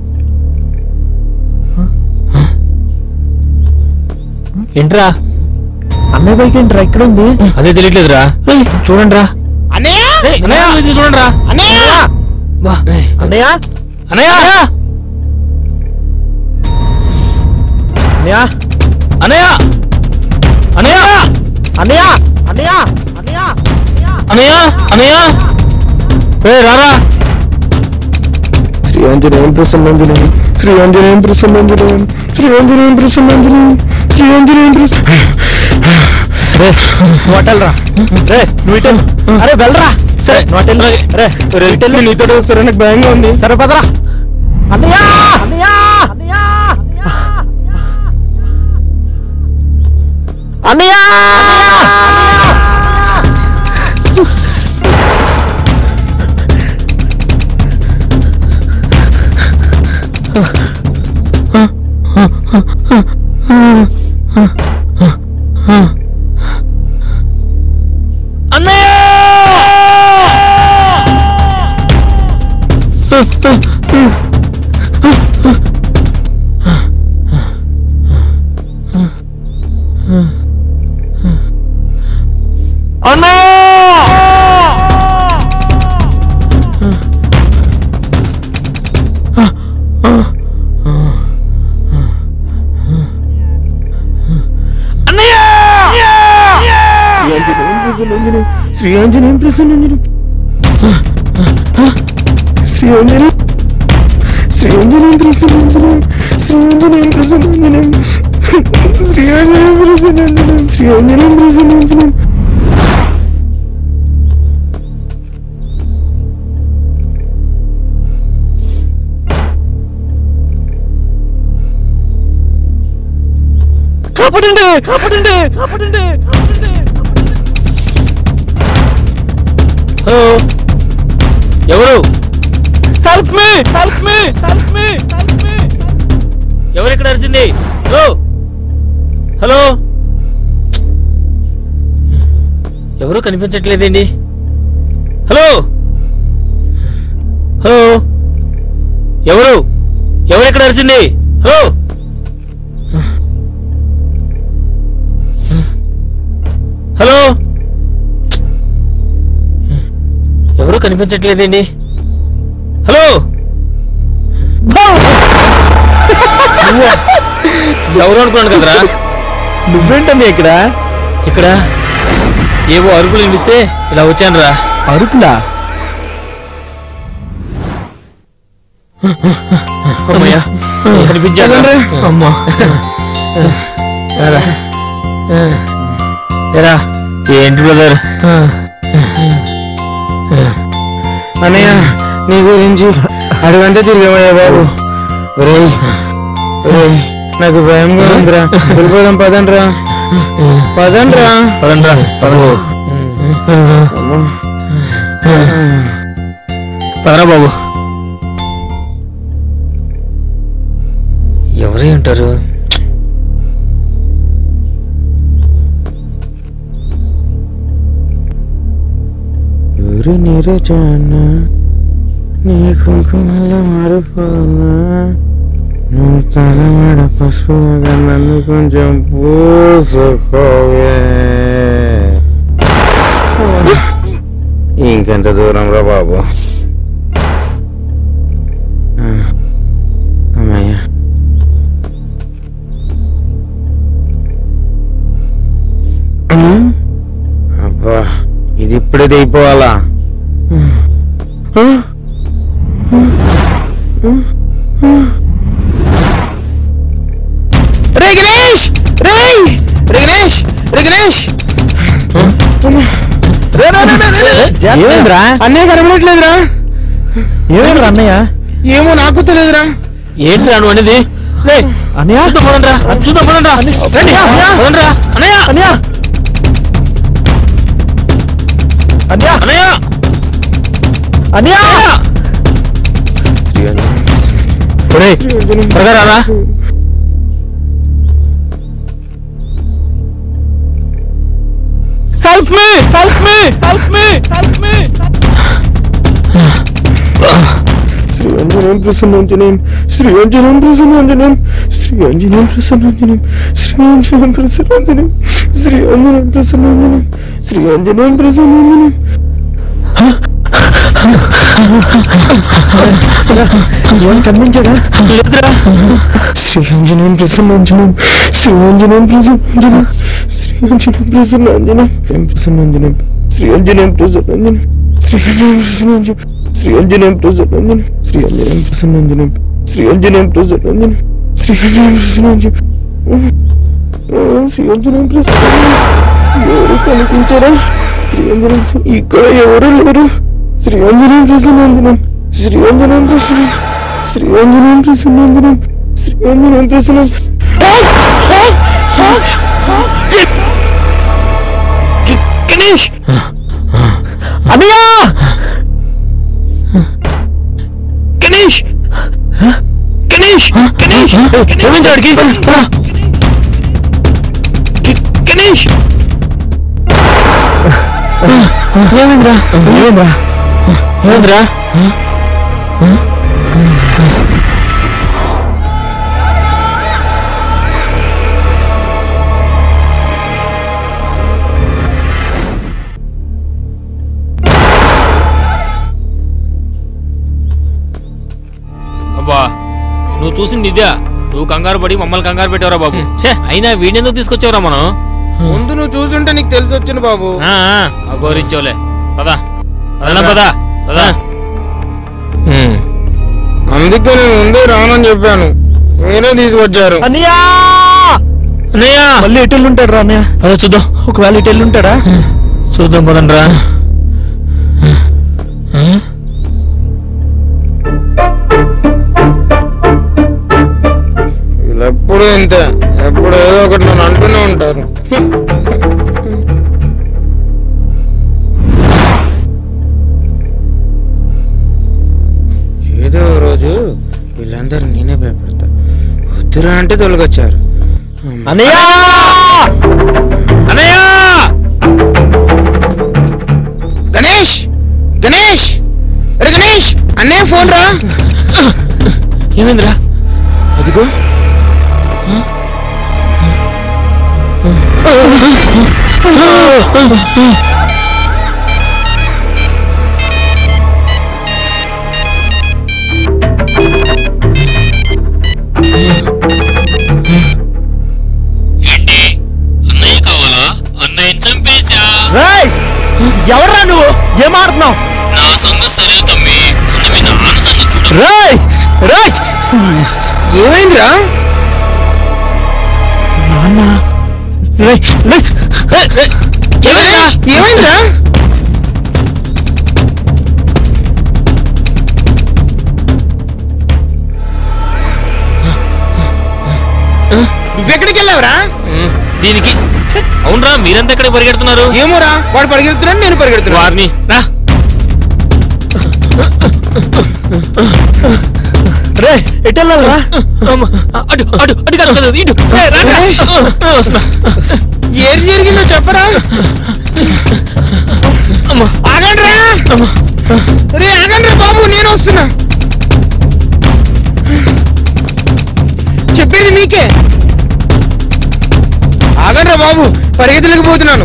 ఏంట్రా అన్నయ్య బైక్ ఏంట్రా ఇక్కడ ఉంది అదే తెలియట్లేదురా చూడండి రా అన్నయ్య ఇది చూడండి రా అన్నయ్య అన్నయ్య అన్నయ్య అన్నయ్య అన్నయ్య అన్నయ్య అన్నయ్య అన్నయ్య అన్నయ్య అన్నయ్య ఏ రారా శ్రీ ఆంజనేయం ప్రసన్నంజనేయం శ్రీ ఆంజనేయం ప్రసన్నంజనేయం శ్రీ ఆంజనేయం ప్రసన్నంజనేయం శ్రీ ఆంజనేయం రే నువ్వు అటెల్రా రే నువ్వు ఇటెల్ అరే వెళ్ళరా సరే నువ్వు అటెల్ రే రిటర్న్ నీతో వస్తారా నాకు భయంగా ఉంది సరే పదరా అన్నయ్య అన్నయ్య అన్నయ్య శ్రీ ఆంజనేయం ప్రసన్నంజనేయం శ్రీ ఆంజనేయం శ్రీ ఆంజనేయం ప్రసన్నంజనేయం శ్రీ ఆంజనేయం ప్రసన్నంజనేయం శ్రీ ఆంజనేయం ప్రసన్నంజనేయం శ్రీ ఆంజనేయం ప్రసన్నంజనేయం కాపాడండి కాపాడండి కాపాడండి హలో ఎవరు help me help me help me help me ఎవరు ఇక్కడ అరిచింది హలో హలో ఎవరు కనిపించట్లేదండి హలో హలో ఎవరు ఎవరు ఇక్కడ అరిచింది హలో హలో ఎవరు కనిపించట్లేదండి హలో నువ్వా? ఎవరు అనుకున్నాను కదరా నువ్వేంటండి ఇక్కడ ఇక్కడ ఏవో అరుపులు వినిపిస్తే ఇలా వచ్చాను రా అరుపులా అమ్మయ్యా కనిపించాడు అమ్మా రారా. ఏరా ఏంటి బ్రదర్ అన్నయ్య నీ గురించి అడుగంటే తిరిగామయ్యా బాబు ఒరేయ్ ఒరేయ్ నాకు భయంగా ఉందిరా వెళ్ళిపోదాం పదండ్రా పదండ్రా పదండ్రా పదరా బాబు ఎవరై ఉంటారు ఊరి నీరజాన నీ కుంకుమల మారిపోనా నువ్వు తలమడ పసుపుగా నన్ను కొంచెం పూసుకోవే ఇంకెంత దూరం రా బాబు ఆ, అమ్మయ్యా ఉమ్, అబ్బా ఇది ఇప్పుడే దిగిపోవాలా రే గణేష్ రే రే గణేష్ రే గణేష్ ఏమైందిరా అన్నయ్య కనబడట్లేదురా ఏమైందిరా అన్నయ్య ఏమో నాకు తెలియదురా ఏంటి నువ్వు అనేది రే అన్నయ్య చూద్దాం పదండ్రా చూద్దాం పదండ్రా రండి పదండ్రా అన్నయ్య అన్నయ్య అన్నయ్య అన్నయ్య అన్నయ్య ఒరేయ్ త్వరగా రారా help me help me help me help me Shri అంజనేయం ప్రసన్నాంజనేయం శ్రీ అంజనేయం ప్రసన్నాంజనేయం శ్రీ అంజనేయం ప్రసన్నాంజనేయం శ్రీ అంజనేయం ప్రసన్నాంజనేయం శ్రీ అంజనేయం ప్రసన్నాంజనేయం శ్రీ అంజనేయం ప్రసన్నాంజనేయం ఏం కనిపించడా లేదురా శ్రీ ఆంజనేయం ప్రసన్నాంజనేయం శ్రీ ఆంజనేయం ప్రసన్నాంజనేయం శ్రీ ఆంజనేయం ప్రసన్నాంజనేయం శ్రీ ఆంజనేయం ప్రసన్నాంజనేయం శ్రీ ఆంజనేయం ప్రసన్నాంజనేయం శ్రీ ఆంజనేయం ప్రసన్నాంజనేయం శ్రీ ఆంజనేయం ప్రసన్నాంజనేయం శ్రీ ఆంజనేయం ప్రసన్నాంజనేయం శ్రీ ఆంజనేయం ప్రసన్నాంజనేయం ఎవరు కనిపించారా శ్రీ ఆంజనేయం ఇక్కడ ఎవరు లేరు శ్రీ ఆంజనేయం ప్రసన్నాంజనేయం శ్రీ ఆంజనేయం ప్రసన్నాంజనేయం శ్రీ ఆంజనేయం ప్రసన్నాంజనేయం శ్రీ ఆంజనేయం ప్రసన్నాంజనేయం గణేష్ అన్నయ్య గణేష్ గణేష్ గణేష్ ఏమైంది వాడికి గణేష్ ఏమైందిరా ఏమైందిరా ఏమైందిరా అబ్బా నువ్వు చూసింది ఇదే నువ్వు కంగారు పడి మమ్మల్ని కంగారు పెట్టావురా బాబు ఛే అయినా వీడెందుకు తీసుకొచ్చావురా మనం ముందు నువ్వు చూసుంటే నీకు తెలిసి వచ్చిన బాబు ఆ, ఆ, అఘోరించోలే పదా పదనా పదా పదా అందుకే నేను ముందే రానని చెప్పాను మీరే తీసుకొచ్చారు అన్నయ్య మళ్ళీ ఎటు ఉంటాడు రా అన్నయ్య పద చూద్దాం ఒకవేళ ఇటు ఉంటాడా చూద్దాం పదండ్రా వీళ్ళు ఎప్పుడు ఇంతే ఎప్పుడు ఏదో ఒకటి నన్ను అంటూనే ఉంటారు ఏదో ఓ రోజు వీళ్ళందరూ నేనే భయపడతా వద్దురా అంటే తొలగొచ్చారు అన్నయ్య అన్నయ్య గణేష్ గణేష్ అరే గణేష్ అన్నయ్య ఫోన్ రా ఏమైందిరా అదిగో ఏంటి అన్నయ్య కావాలా అన్నయ్యని చంపేశా ఎవరా నువ్వు ఏమాడుతున్నావు నా సంగతి సరే తమ్మి ముందు మీ నాన్న సంగతి చూడు రేయ్ రేయ్! ఏమైందిరా నాన్న రేయ్, రేయ్, రేయ్, రేయ్, ఏమైందిరా? ఏమైందిరా నువ్వెక్కడికి వెళ్ళావురా దీనికి అవునరా మీరంతా ఎక్కడికి పరిగెడుతున్నారు ఏమోరా వాడు పరిగెడుతున్నాడు నేను పరిగెడుతున్నా వారిని రా రే ఎటు వెళ్ళాలరా అటు అటు అటు కాదు కాదు, ఇటు రే, రా, రా. ఆ, వస్తున్నా ఏం జరిగిందో చెప్పరా ఆగండ్రా రే ఆగండ్రా బాబు నేను వస్తున్నా చెప్పేది మీకే ఆగండ్రా బాబు పరిగెత్తలేక పోతున్నాను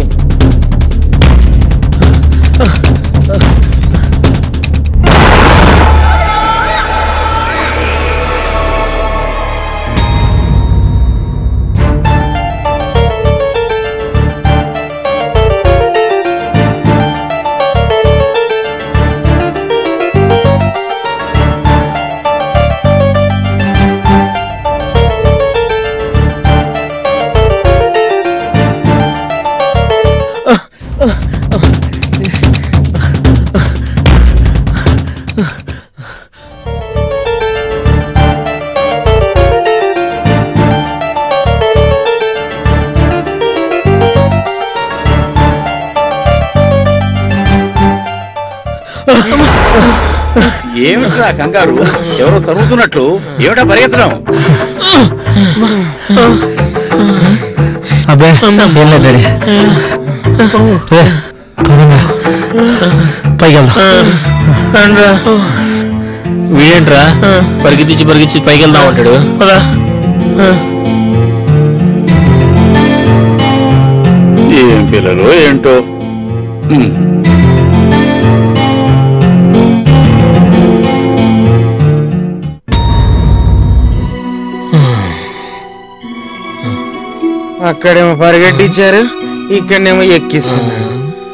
ఏమిట్రా కంగారు ఎవరో తరుగుతున్నట్లు ఏమిటా పరిగెత్తడం అబ్బే ఏం లేదు డాడీ రే, పదండి. పైకి వెళ్దాం వీడేంట్రా పరిగెత్తించి పరిగెత్తి పైకి వెళ్దాం అంటాడు ఏం పిల్లలు ఏంటో ఉమ్. అక్కడేమో పరిగెట్టించారు ఇక్కడనేమో ఎక్కిస్తున్నారు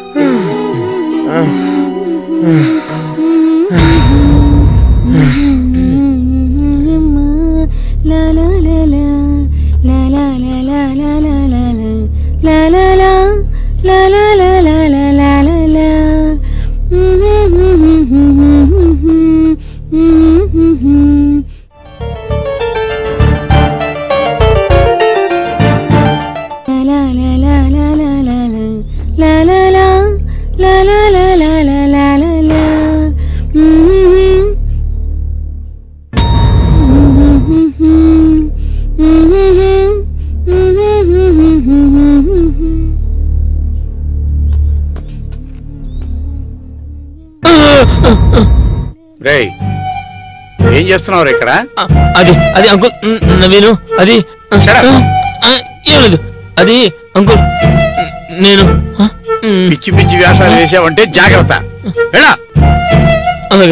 రేయ్ ఏం చేస్తున్నావు ఇక్కడ అది అది అంకుల్ మ్, నవీను అది Shut up. ఆ, ఏం లేదు అది అంకుల్ నేను ఆ, మ్, పిచ్చి పిచ్చి వేషాలు వేసావంటే జాగ్రత్త వెళ్ళా అలాగే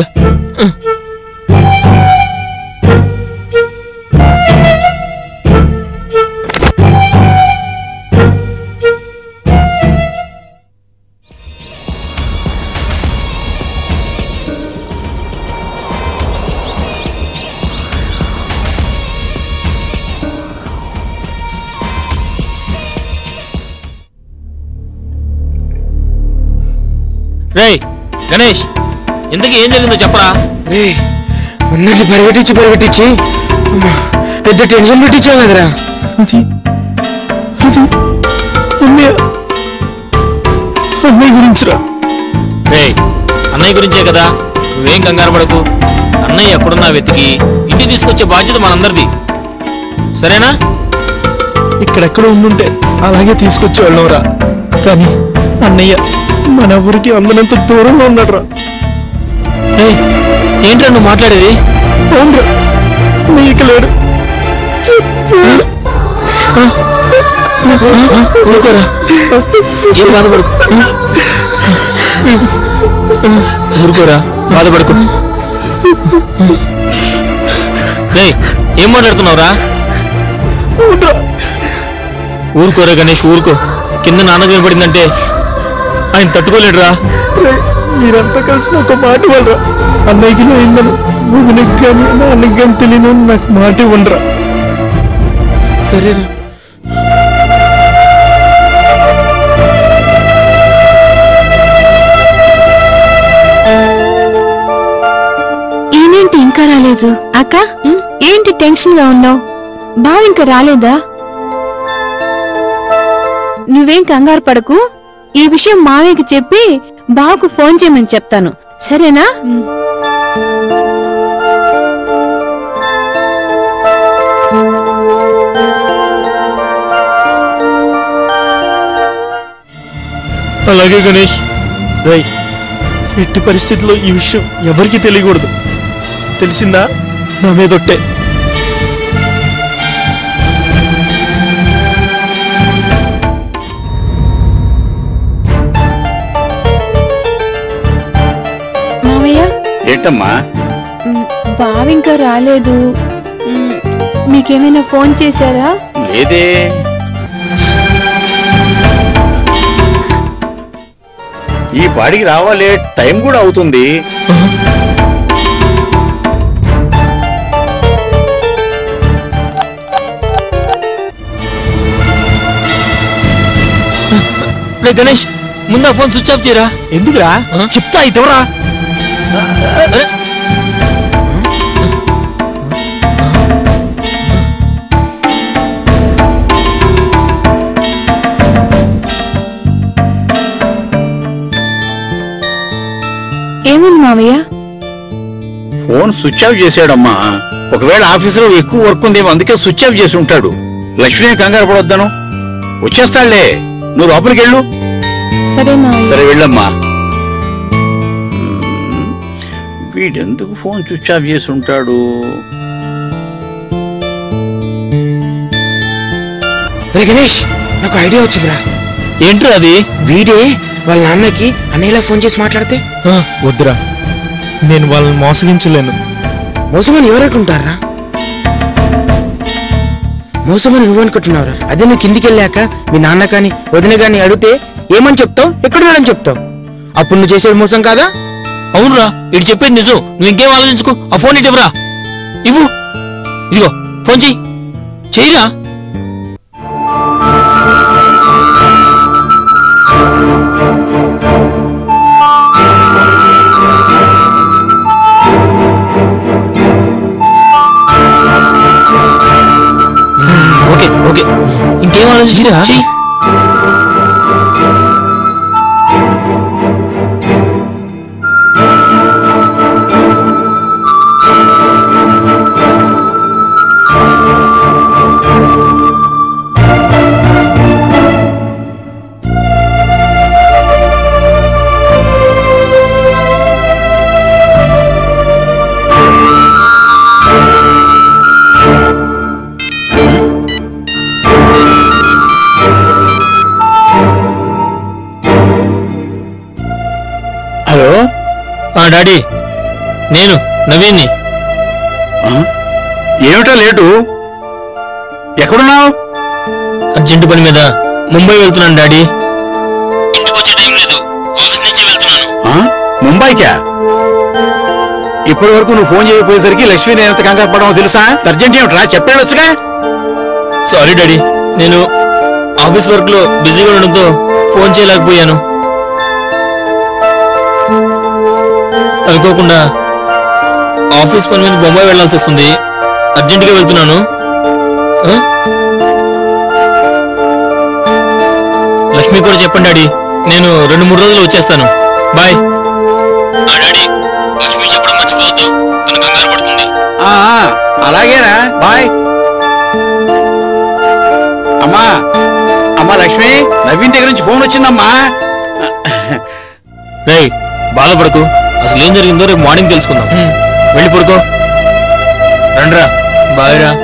రేయ్ గణేష్ ఇంతకీ ఏం జరిగిందో చెప్పరా రే అన్నది పరిగెట్టించి పరిగెట్టించి అమ్మా, పెద్ద టెన్షన్ పెట్టించావు కదరా అది అది అన్నయ్య అన్నయ్య గురించిరా రే అన్నయ్య గురించే కదా నువ్వేం కంగారు పడకు అన్నయ్య ఎక్కడున్నా వెతికి ఇంటికి తీసుకొచ్చే బాధ్యత మనందరిది సరేనా ఇక్కడెక్కడ ఉండుంటే అలాగే తీసుకొచ్చి వెళ్ళంరా కానీ అన్నయ్య మనెవరికి అందనంత దూరంలో ఉన్నాడురా రేయ్, ఏంట్రా నువ్వు మాట్లాడేది అవునరా నీకు లేడు ఊరుకోరా ఏం బాధపడకు ఊరుకోరా బాధపడకు రేయ్ ఏం మాట్లాడుతున్నావురా ఊరుకోరా గణేష్ ఊరుకో కింద నాన్నకు వినపడిందంటే ఆయన తట్టుకోలేడురా రేయ్, మీరంతా కలిసి నాకు మాట వాళ్ళరా అన్నయ్యకి అయిందని వదినకి కానీ నాన్నకి కానీ తెలియను నాకు మాట ఇవ్వండిరా సరేరా ఈయనేంటి ఇంకా రాలేదు అక్క ఏంటి టెన్షన్ గా ఉన్నావు బావ ఇంకా రాలేదా నువ్వేం కంగారు పడకు ఈ విషయం మావయ్యకి చెప్పి బావకు ఫోన్ చేయమని చెప్తాను సరేనా అలాగే గణేష్ రై ఎట్టి పరిస్థితుల్లో ఈ విషయం ఎవరికి తెలియకూడదు తెలిసిందా నా మీదొట్టే మావయ్య ఏంటమ్మా మ్, బావ ఇంకా రాలేదు మ్, మీకేమైనా ఫోన్ చేశారా లేదే ఈ పాడికి రావాలే టైం కూడా అవుతుంది రే గణేష్ ముందా ఫోన్ స్విచ్ ఆఫ్ చేయరా ఎందుకురా చెప్తా ఇతవరా అరే, ఏముంది మావయ్య ఫోన్ స్విచ్ ఆఫ్ చేశాడమ్మా ఒకవేళ ఆఫీసులో ఎక్కువ వర్క్ ఉందేమో అందుకే స్విచ్ ఆఫ్ చేసి ఉంటాడు లక్ష్మీ కంగారు పడొద్దాను వచ్చేస్తాడులే నువ్వు లోపలికి వెళ్ళు సరే మావయ్య సరే వెళ్ళమ్మా మ్మ్. వీడెందుకు ఫోన్ స్విచ్ ఆఫ్ చేసి ఉంటాడు రే గణేష్ నాకు ఐడియా వచ్చిందిరా ఏంట్రా అది వీడే వాళ్ళ నాన్నకి అన్నయ్యలా ఫోన్ చేసి మాట్లాడితే ఆ, వద్దురా నేను వాళ్ళని మోసగించలేను మోసమని ఎవరనుకుంటారా మోసమని నువ్వు అనుకుంటున్నావురా అదే నువ్వు కిందికి వెళ్ళాక మీ నాన్న కానీ వదిన కానీ అడిగితే ఏమని చెప్తావు ఎక్కడున్నాడని చెప్తావు అప్పుడు నువ్వు చేసేది మోసం కాదా అవునురా ఇటు చెప్పేది నిజం నువ్వు ఇంకేం ఆలోచించుకో ఆ ఫోన్ ఇటు ఇవ్వరా ఇవ్వు ఇదిగో ఫోన్ చెయ్యి చెయ్యిరా ఓకే ఓకే ఇంకేం ఆలోచించు చెయ్యి హలో ఆ డాడీ నేను నవీన్ని ఆ? ఏమిటా లేటు ఎక్కడున్నావు అర్జెంట్ పని మీద ముంబై వెళ్తున్నాను డాడీ ఇంటికి వచ్చే టైం లేదు ఆఫీస్ నుంచి వెళ్తున్నాను ఆ? ముంబైకా ఇప్పటి వరకు నువ్వు ఫోన్ చేయకపోయేసరికి లక్ష్మి నేను ఎంత కంగారు పడమో తెలుసా అర్జెంట్ ఏమిట్రా చెప్పేయొచ్చుగా సారీ డాడీ నేను ఆఫీస్ వర్క్ లో బిజీగా ఉండడంతో ఫోన్ చేయలేకపోయాను అనుకోకుండా ఆఫీస్ పని మీద బొంబాయి వెళ్ళాల్సి వస్తుంది అర్జెంటుగా వెళ్తున్నాను ఆ? లక్ష్మి కూడా చెప్పండి డాడీ నేను రెండు మూడు రోజులు వచ్చేస్తాను బాయ్ ఆ డాడీ లక్ష్మి చెప్పడం మర్చిపోవద్దు తను కంగారు పడుతుంది ఆ, ఆ, అలాగేనా బాయ్ అమ్మా అమ్మా లక్ష్మి నవీన్ దగ్గర నుంచి ఫోన్ వచ్చిందమ్మా రేయ్ బాధపడకు అసలు ఏం జరిగిందో రేపు మార్నింగ్ తెలుసుకుందాం వెళ్ళి పడుకో రండ్రా బాయ్ రా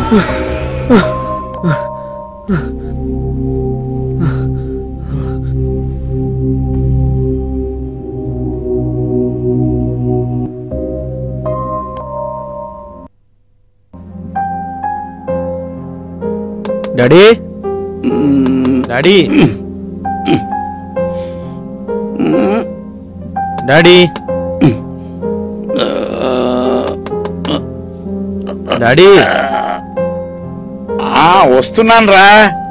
డాడీ డాడీ డాడీ డాడీ ఆ వస్తున్నాను రా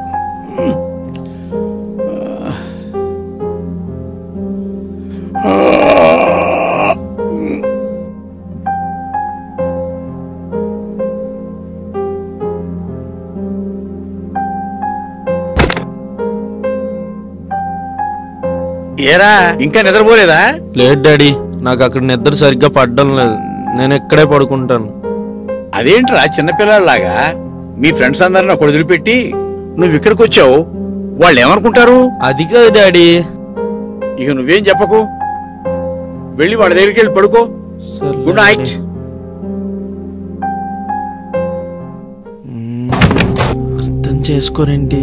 ఏరా ఇంకా నిద్రపోలేదా లేదు డాడీ నాకు అక్కడ నిద్ర సరిగ్గా పడడం లేదు నేను ఇక్కడే పడుకుంటాను అదేంట్రా చిన్నపిల్లలాగా మీ ఫ్రెండ్స్ అందరిని ఒక వదిలిపెట్టి నువ్వు ఇక్కడికి వచ్చావు వాళ్ళు ఏమనుకుంటారు అది కాదు డాడీ ఇక నువ్వేం చెప్పకు వెళ్ళి వాళ్ళ దగ్గరికి వెళ్ళి పడుకో గుడ్ నైట్ అర్థం చేసుకోరేంటి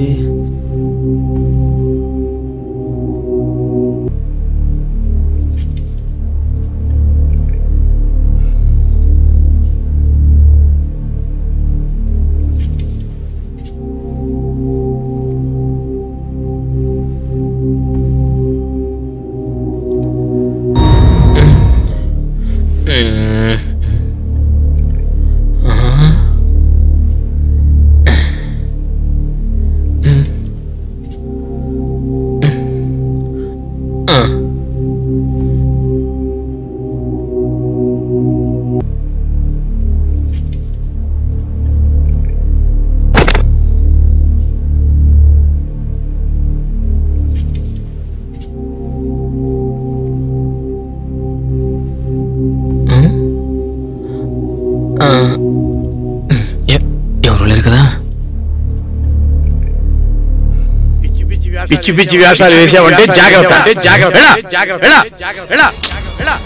ఎవరు లేరు కదా పిచ్చి పిచ్చి వేషాలు వేసావంటే జాగ్రత్త జాగ్రత్త వెళ్ళా, వెళ్ళా, వెళ్ళా.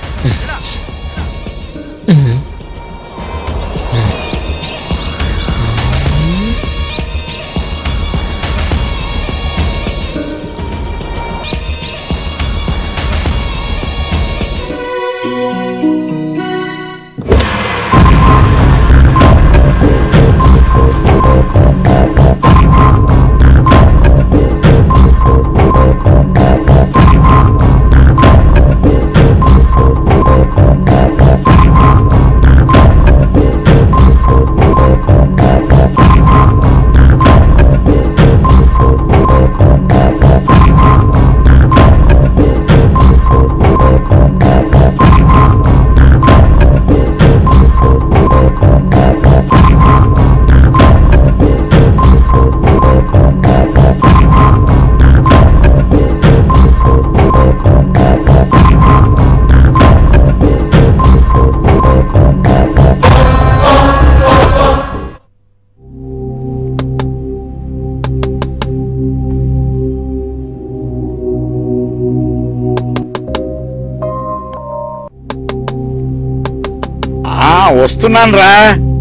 ఆ వస్తున్నాను రా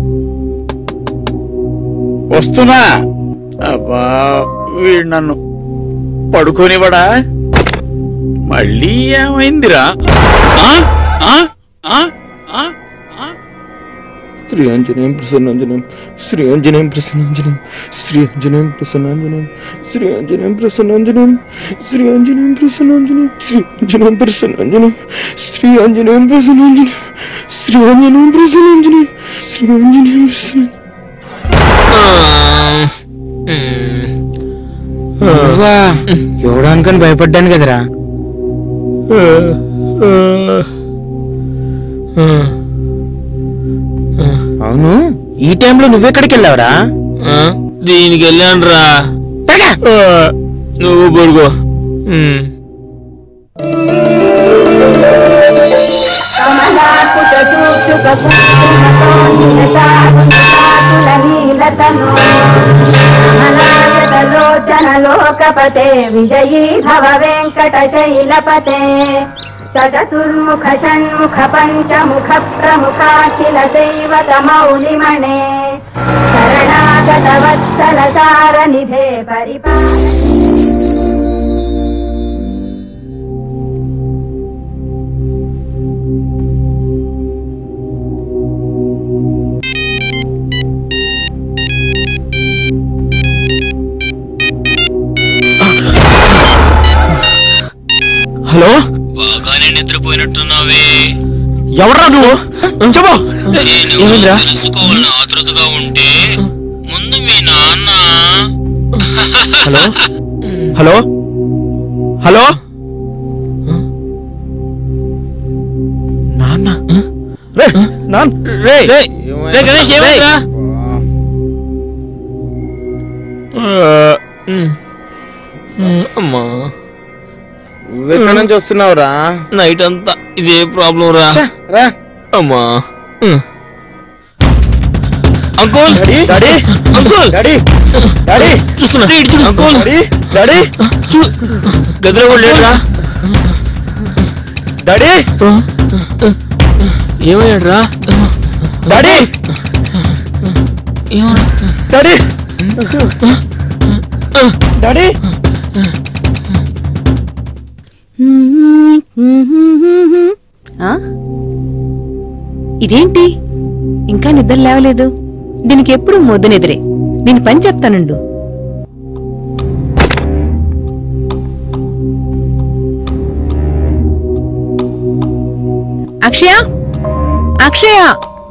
వస్తున్నా అబ్బా వీడు నన్ను పడుకోనివ్వడా మళ్ళీ ఏమైందిరా ఆ? ఆ? ఆ? ఆ? శ్రీ ఆంజనేయం ప్రసన్నాంజనేయం శ్రీ ఆంజనేయం ప్రసన్నాంజనేయం శ్రీ ఆంజనేయం ప్రసన్నాంజనేయం శ్రీ ఆంజనేయం ప్రసన్నాంజనేయం శ్రీ ఆంజనేయం ప్రసన్నాంజనేయం శ్రీ ఆంజనేయం ప్రసన్నాంజనేయం శ్రీ ఆంజనేయం ప్రసన్నాంజనేయం శ్రీ ఆంజనేయం ప్రసన్నాంజనేయం శ్రీ ఆంజనేయం ప్రసన్నాంజనేయం నువ్వా ఎవడానికని భయపడ్డాను కదరా అవును ఈ టైంలో నువ్వెక్కడికి వెళ్ళావురా దీనికి వెళ్ళాను రా నువ్వు పడుకో ఉమ్. లోకపతే విజయీ భవ వెంకటశైలపతే చతుర్ముఖ షణ్ముఖ పంచముఖ ప్రముఖాఖిల దైవత మౌలిమణే శరణా శతవత్సల సారనిధే పరిపాల హలో బాగానే నిద్రపోయినట్టున్నావే ఎవడ్రా నువ్వు చెప్పు ఏమైందిరా తెలుసుకోవాలని ఆతృతగా ఉంటే ముందు మీ నాన్న హలో హలో హలో నాన్న రే నాన్న రే రే గణేష్ ఏమైందిరా అమ్మా ఎక్కడి నుంచి వస్తున్నావురా నైట్ అంతా ఇదే ప్రాబ్లం రా రా అమ్మా uncle daddy uncle daddy daddy చూస్తున్నా ఇటు చూడు అంకుల్ డాడీ చూడు గదిలో కూడా లేడురా డాడీ ఏమయ్యాడ్రా డాడీ ఏమన్నా డాడీ డాడీ ఆ? ఇదేంటి ఇంకా నిద్ర లేవలేదు దీనికి ఎప్పుడు మొద్దు నిద్రే దీని పని చెప్తానుండు అక్షయ అక్షయ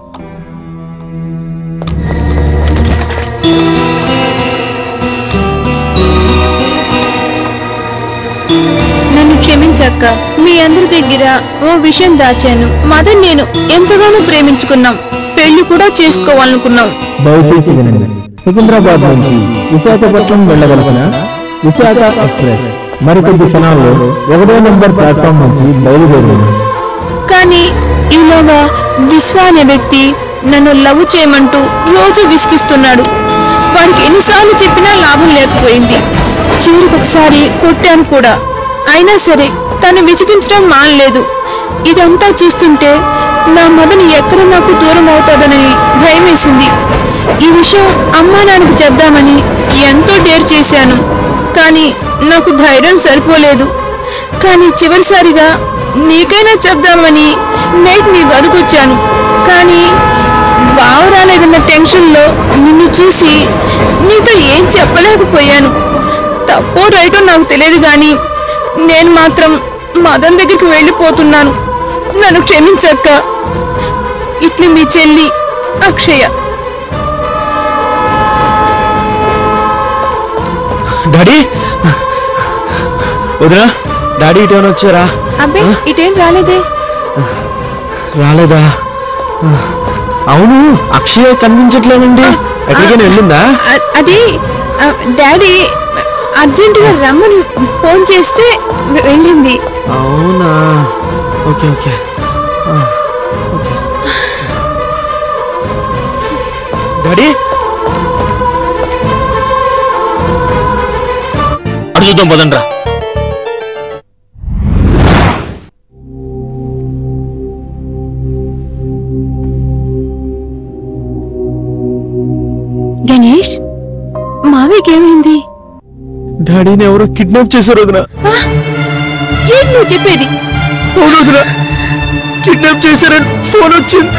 నన్ను క్షమించక్క మీ అందరి దగ్గర ఓ విషయం దాచాను మదన్ నేను ఎంతగానో ప్రేమించుకున్నాం పెళ్లి కూడా చేసుకోవాలనుకున్నాం దయచేసి వినండి సికింద్రాబాద్ నుంచి విశాఖపట్నం వెళ్ళవలసిన విశాఖ ఎక్స్ప్రెస్ మరికొద్ది క్షణాల్లో ఒకటో నంబర్ ప్లాట్ఫామ్ నుంచి బయలుదేరింది కానీ ఈలోగా విశ్వ అనే వ్యక్తి నన్ను లవ్ చేయమంటూ రోజు విసిగిస్తున్నాడు వాడికి ఎన్నిసార్లు చెప్పినా లాభం లేకపోయింది చివరికి ఒకసారి కొట్టాను కూడా అయినా సరే తను విసిగించడం మానలేదు ఇదంతా చూస్తుంటే నా మదన్ ఎక్కడ నాకు దూరం అవుతాడనని భయమేసింది ఈ విషయం అమ్మా నాన్నకు చెప్దామని ఎంతో డేర్ చేశాను కానీ నాకు ధైర్యం సరిపోలేదు కానీ చివరిసారిగా నీకైనా చెప్దామని నైట్ నీ గదికొచ్చాను కానీ బావ రాలేదన్న టెన్షన్లో నిన్ను చూసి నీతో ఏం చెప్పలేకపోయాను తప్పో రైటో నాకు తెలియదు కానీ నేను మాత్రం మదన్ దగ్గరికి వెళ్ళిపోతున్నాను నన్ను క్షమించక్క ఇట్లు మీ చెల్లి అక్షయ డాడీ వదినా డాడీ ఇటు ఏమైనా వచ్చారా అబ్బే ఇటేం రాలేదే రాలేదా అవును అక్షయ కనిపించట్లేదండి ఎక్కడికైనా వెళ్ళిందా అ- అది ఆ, డాడీ అర్జెంటుగా రమ్మని ఫోన్ చేస్తే వె- వెళ్ళింది అవునా ఓకే ఓకే ఆ, ఓకే డాడీ అటు చూద్దాం పదండ్రా గణేష్ మావయ్యకి ఏమైంది డాడీని ఎవరో కిడ్నాప్ చేశారు వదిన ఏంటి నువ్వు చెప్పేది అవును వదిన కిడ్నాప్ చేశారని ఫోన్ వచ్చింది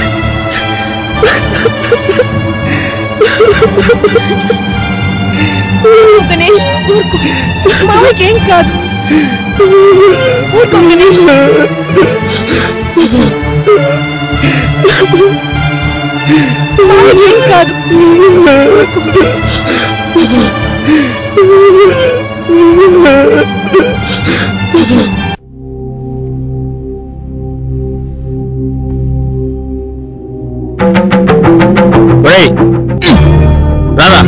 ఊరుకో గణేష్ ఊరుకో మావయ్యకి ఏం కాదు ఊరుకో గణేష్ మావయ్యకి ఏం కాదు ఒరేయ్ రారా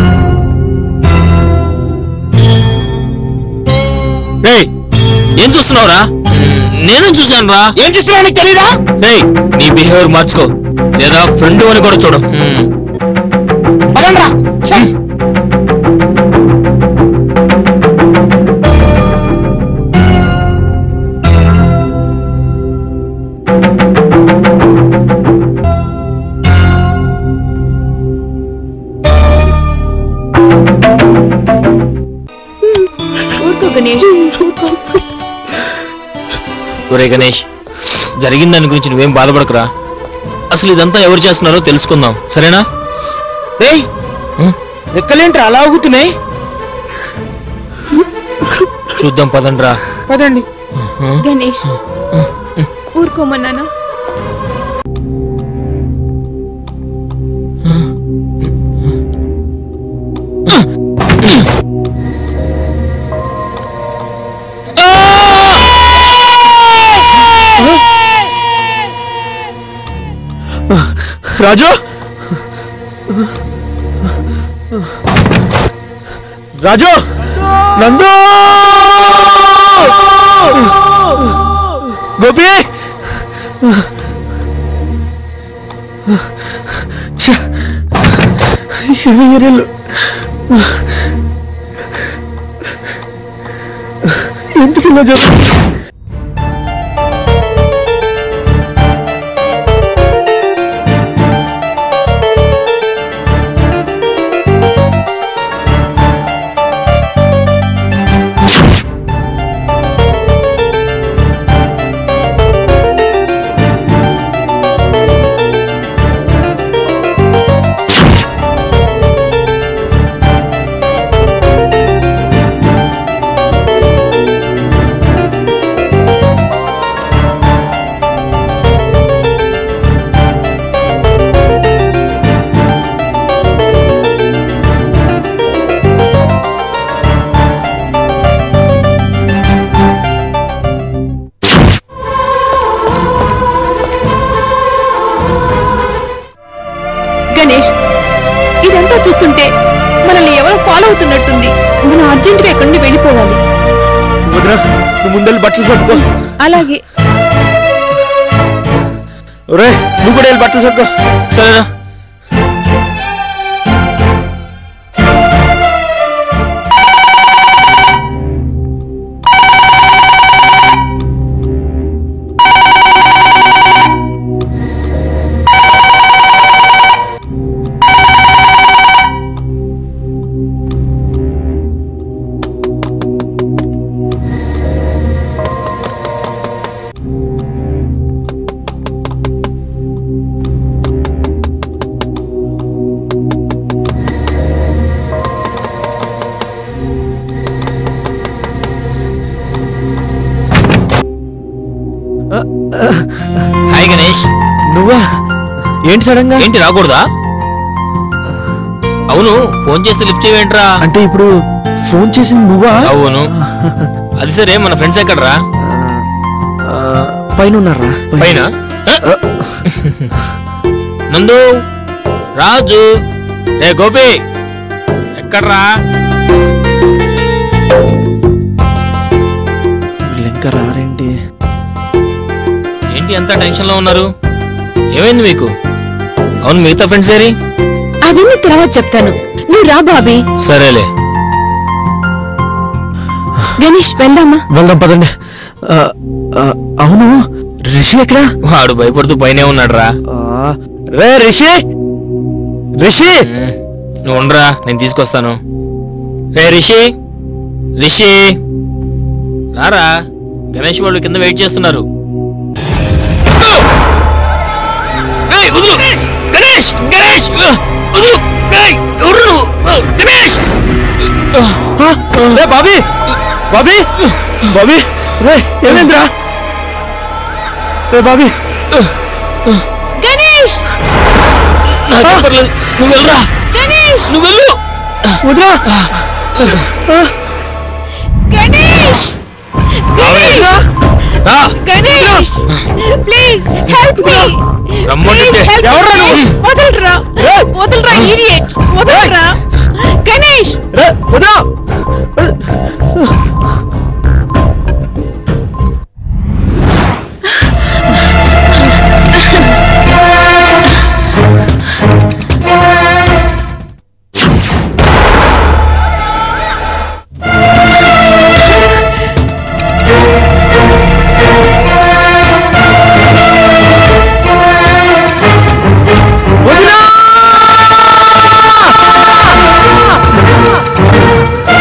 రేయ్ ఏం చూస్తున్నావురా నేను చూశాను రా ఏం చూస్తున్నావు నీకు తెలీదా రేయ్ నీ బిహేవియర్ మార్చుకో లేదా ఫ్రెండ్ అని కూడా చూడు మ్మ్. పదండ్రా ఛే. ఊరుకో గణేష్ ఒరే గణేష్ జరిగిన దాని గురించి నువ్వేం బాధపడకురా అసలు ఇదంతా ఎవరు చేస్తున్నారో తెలుసుకుందాం సరేనా రేయ్ రెక్కలేంట్రా అలా ఊగుతున్నాయి చూద్దాం పదండ్రా పదండి గణేష్ ఊరుకోమన్నానా రాజు రాజు నందు గోపి ఛ! ఇరవై ఏరేళ్ళు ఎందుకు ఇలా జరుగుతుంది గణేష్ ఇదంతా చూస్తుంటే మనల్ని ఎవరో ఫాలో అవుతున్నట్టుంది మనం అర్జెంటుగా ఇక్కడి నుండి వెళ్ళిపోవాలి వదినా నువ్వు ముందెళ్ళి బట్టలు సర్దుకో అలాగే ఒరే నువ్వు కూడా వెళ్ళి బట్టలు సర్దుకో సరేనా హాయ్ గణేష్ నువ్వా ఏంటి సడన్ గా ఏంటి రాకూడదా అవును ఫోన్ చేస్తే లిఫ్ట్ చేయవేంట్రా అంటే ఇప్పుడు ఫోన్ చేసింది నువ్వా అవును అది సరే మన ఫ్రెండ్స్ ఎక్కడరా పైన ఉన్నారా పైన ఆ? నందు రాజు ఏ గోపి ఎక్కడ్రా వీళ్ళు ఇంకా రారేంటి ఏంటి అంత టెన్షన్ లో ఉన్నారు ఏమైంది మీకు అవును మిగతా ఫ్రెండ్స్ ఏరి అవన్నీ తర్వాత చెప్తాను నువ్వు రా బాబీ సరేలే గణేష్ వెళ్దామా వెళ్దాం పదండి ఆ, ఆ, అవును రిషి ఎక్కడా వాడు భయపడుతూ పైనే ఉన్నాడు రా రే రిషి రిషి నువ్వు ఉండరా నేను తీసుకొస్తాను రే రిషి రిషి రారా గణేష్ వాళ్ళు కింద వెయిట్ చేస్తున్నారు రేయ్, వదులు! గణేష్ గణేష్ వదులు! రేయ్, ఎవరు నువ్వు? గణేష్ రే బాబీ బాబీ బాబీ రే ఏమైందిరా రే బాబీ గణేష్ నాకేం పర్లేదు నువ్వు వెళ్ళరా గణేష్ నువ్వు వెళ్ళు వదిరా గణేష్ గణేష్ రా గణేష్ ప్లీజ్ హెల్ప్ మీ రమ్మంటే ప్లీజ్ హెల్ప్ ఎవరురా మీ నువ్వు? వదలరా వదలరా ఇడియట్ వదలరా గణేష్ రే వదిరా వదినా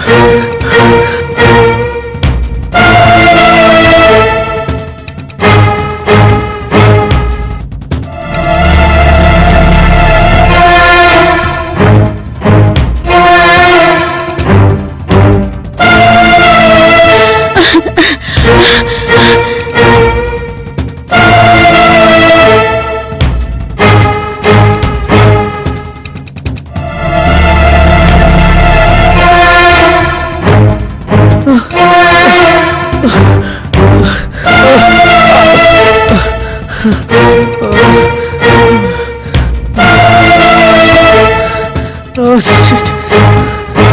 Oh, shit.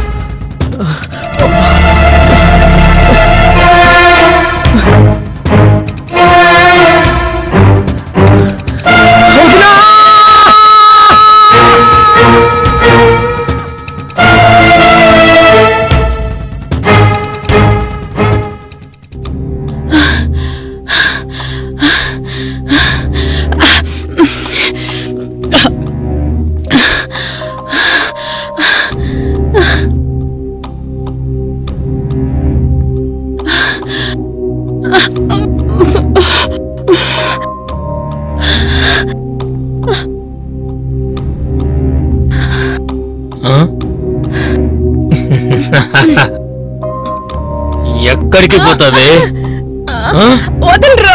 ఎక్కడికి పోతావే ఆ? వదలరా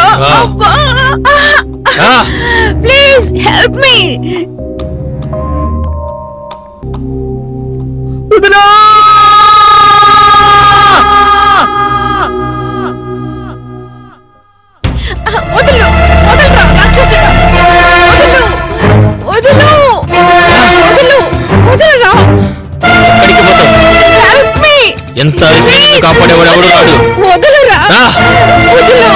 ఆ. ప్లీజ్ హెల్ప్ మీ వదలు వదలరా రాక్షసుడా వదలు వదలు వదలు వదలరా ఎక్కడికి పోతావు హెల్ప్ మీ ఎంత అరిసి కాపాడేవాడు ఎవడు రాడు వదలరా రా. వదలు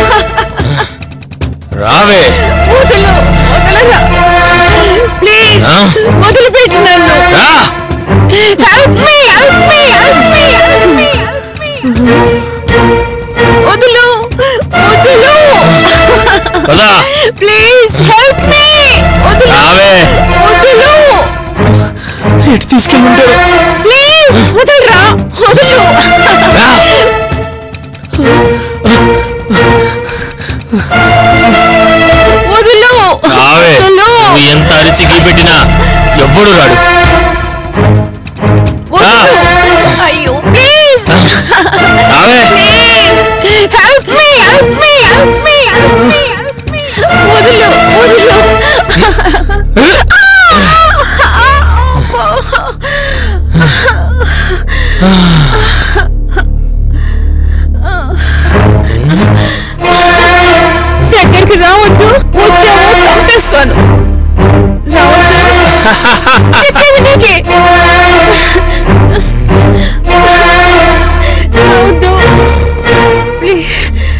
రావే వదలు వదలరా ప్లీజ్ ఆ? వదిలిపెట్టు నన్ను రా help me help me help me help me వదలు వదలు పదా ప్లీజ్ హెల్ప్ మీ వదలు రావే వదలు ఎటు తీసుకెళ్ళుంటారు ప్లీజ్ వదలరా వదలు వదలు రావే వదలు నువ్వు ఎంత అరిచి పెట్టినా ఎవ్వడు రాడు వదలు అయ్యో ప్లీజ్ రావే please help me help me help me help me వదలు వదలు దగ్గరికి రావద్దు వచ్చావో చంపేస్తాను రావద్దు చెప్పేది నీకే రావద్దు ప్లీజ్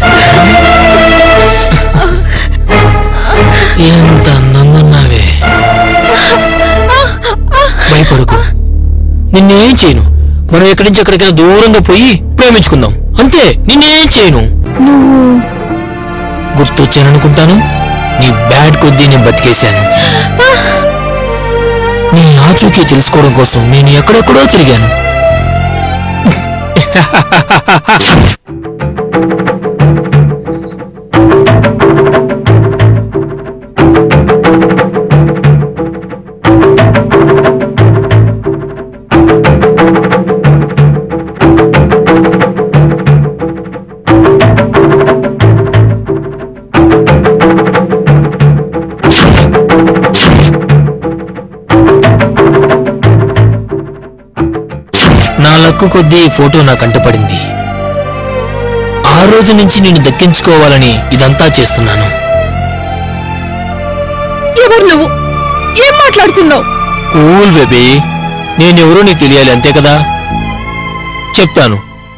ఎంత అందంగా ఉన్నావే భయపడకు నిన్నేం చేయను మనం ఎక్కడి నుంచి ఎక్కడికైనా దూరంగా పోయి ప్రేమించుకుందాం అంతే నిన్నేం చేయను గుర్తొచ్చాననుకుంటాను నీ బ్యాడ్ కొద్దీ నేను బతికేశాను నీ ఆచూకీ తెలుసుకోవడం కోసం నేను ఎక్కడెక్కడో తిరిగాను నా లక్కు కొద్దీ ఈ ఫోటో నా కంటపడింది ఆ రోజు నుంచి నేను దక్కించుకోవాలని ఇదంతా చేస్తున్నాను ఎవరు నువ్వు ఏం మాట్లాడుతున్నావు కూల్ బేబీ నేనెవరో నీకు తెలియాలి అంతే కదా చెప్తాను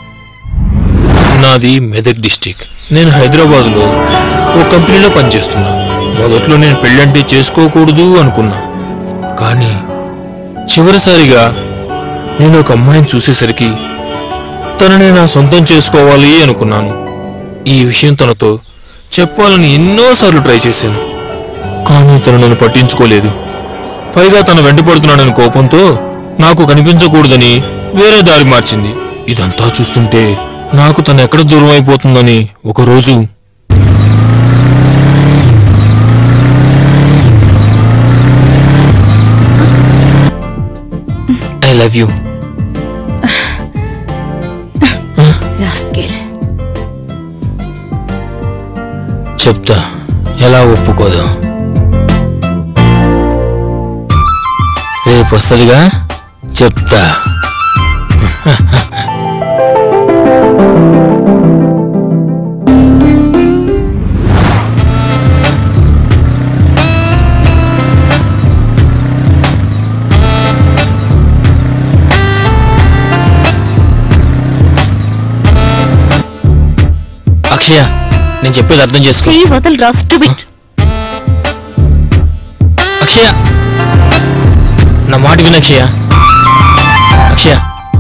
నాది మెదక్ డిస్టిక్ నేను హైదరాబాద్లో ఓ కంపెనీలో పనిచేస్తున్నా మొదట్లో నేను పెళ్ళంటే చేసుకోకూడదు అనుకున్నా కానీ చివరిసారిగా నేను ఒక అమ్మాయిని చూసేసరికి తనని నా సొంతం చేసుకోవాలి అనుకున్నాను ఈ విషయం తనతో చెప్పాలని ఎన్నోసార్లు ట్రై చేశాను కానీ తను నన్ను పట్టించుకోలేదు పైగా తను వెంటపడుతున్నాడని కోపంతో నాకు కనిపించకూడదని వేరే దారి మార్చింది ఇదంతా చూస్తుంటే నాకు తను ఎక్కడ దూరం అయిపోతుందని ఒకరోజు ఐ లవ్ యూ రాస్కెల్ చెప్తా ఎలా ఒప్పుకోదు రేపు వస్తుందిగా చెప్తా అక్షయ నేను చెప్పేది అర్థం చేసుకో చెయ్యి వదలు రా స్టూపిడ్ అక్షయ నా మాట విను అక్షయ అక్షయ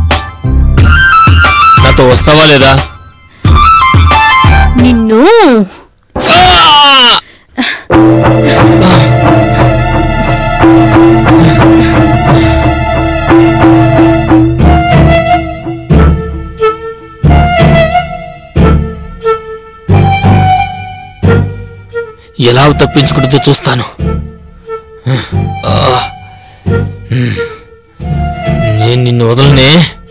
నాతో వస్తావా లేదా నిన్ను ఎలా తప్పించుకుంటుందో చూస్తాను ఆ. హ్మ్. నేను నిన్ను వదలనే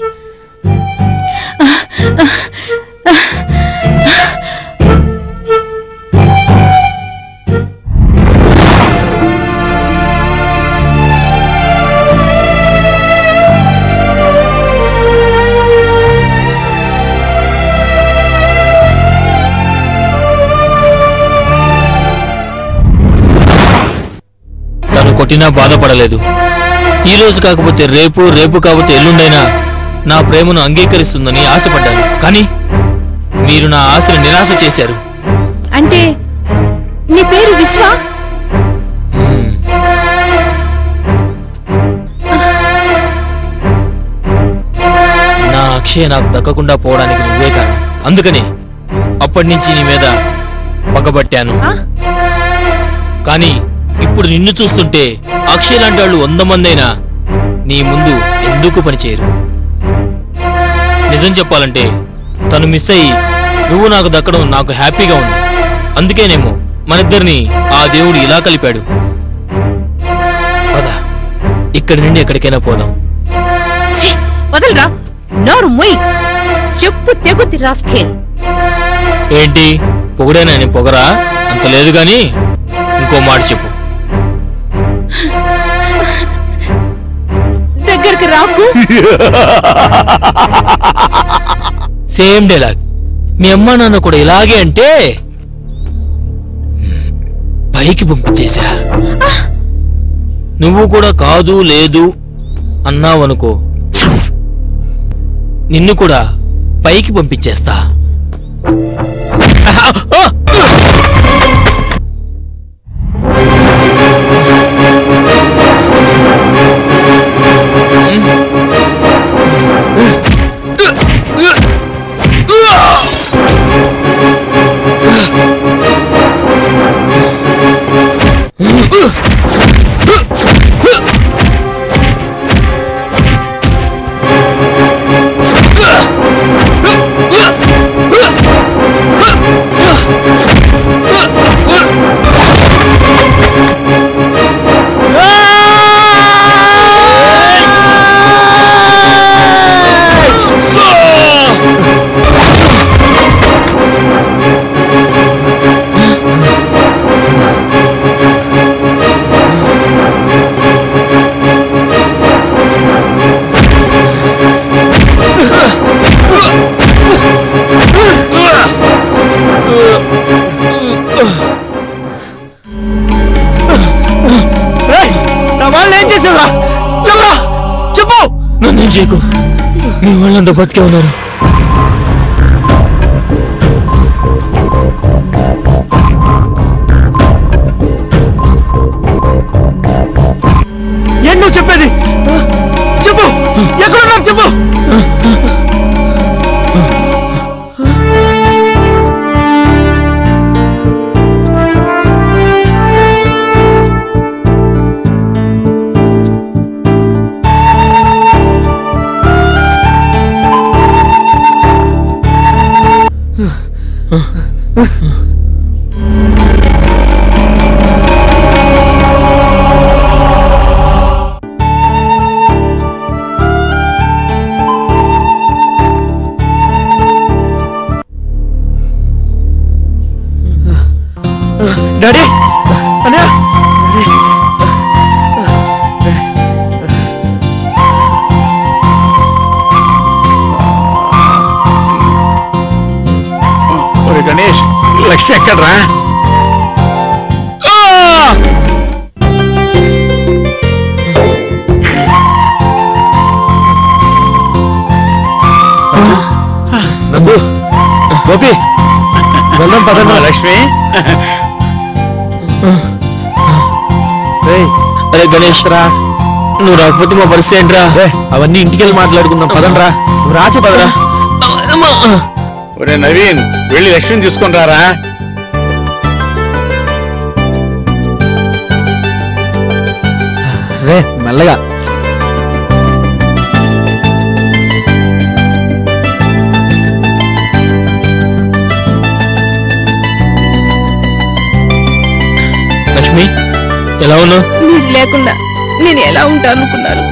తను కొట్టినా బాధపడలేదు ఈ రోజు కాకపోతే రేపు రేపు కాకపోతే ఎల్లుండైనా నా ప్రేమను అంగీకరిస్తుందని ఆశపడ్డాను కానీ మీరు నా ఆశను నిరాశ చేశారు అంటే నీ పేరు విశ్వ నా అక్షయ నాకు దక్కకుండా పోవడానికి నువ్వే కారణం అందుకని అప్పటి నుంచి నీ మీద పగబట్టాను కానీ ఇప్పుడు నిన్ను చూస్తుంటే అక్షయ్ లాంటి వాళ్ళు వంద మందైనా నీ ముందు ఎందుకు పనిచేయరు నిజం చెప్పాలంటే తను మిస్ అయ్యి నువ్వు నాకు దక్కడం నాకు హ్యాపీగా ఉంది అందుకేనేమో మనిద్దరిని ఆ దేవుడు ఇలా కలిపాడు పద ఇక్కడి నుండి ఎక్కడికైనా పోదాం ఛీ, వదలరా నోరు మొయ్ చెప్పు తెగుద్ది రాస్కేల్ ఏంటి పొగడేనా నీ పొగరా అంత లేదు గాని ఇంకో మాట చెప్పు దగ్గరికి రాకు సేమ్ డైలాగ్ మీ అమ్మా నాన్న కూడా ఇలాగే అంటే పైకి పంపించేశా నువ్వు కూడా కాదు లేదు అన్నావనుకో నిన్ను కూడా పైకి పంపించేస్తా నా వాళ్ళు ఏం చేసావురా చెప్పరా చెప్పు నన్నేం చేయకు మీ వాళ్ళంతా బతికే ఉన్నారు ఏం నువ్వు చెప్పేది చెప్పు ఎక్కడున్నారు చెప్పు రా నందు గోపి వెళ్దాం పదండి లక్ష్మి అరే గణేష్ రా నువ్వు రాకపోతే మా పరిస్థితి ఏంట్రా అవన్నీ ఇంటికి వెళ్ళి మాట్లాడుకుందాం పదండ్రా నువ్వు రాచి పదరా ఒరే నవీన్ వెళ్ళి లక్ష్మిని తీసుకొని రారా రే మెల్లగా లక్ష్మి ఎలా ఉన్నావు మీరు లేకుండా నేను ఎలా ఉంటాను అనుకున్నారు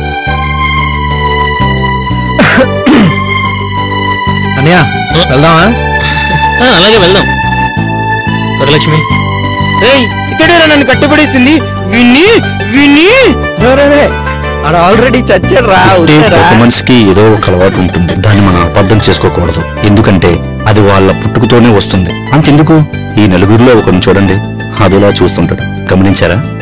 అన్నయ్య వెళ్దామా అలాగే వెళ్దాం వరలక్ష్మి రేయ్ ఇక్కడేరా నన్ను కట్టుబడేసింది విన్ని విన్ని ఆడ ఆల్రెడీ చచ్చాడు రా అంటే ప్రతి మనిషికి ఏదో ఒక అలవాటు ఉంటుంది దాన్ని మనం అబద్ధం చేసుకోకూడదు ఎందుకంటే అది వాళ్ళ పుట్టుకతోనే వస్తుంది అంతెందుకు ఈ నలుగురిలో ఒకరిని చూడండి అదిలా చూస్తుంటాడు గమనించారా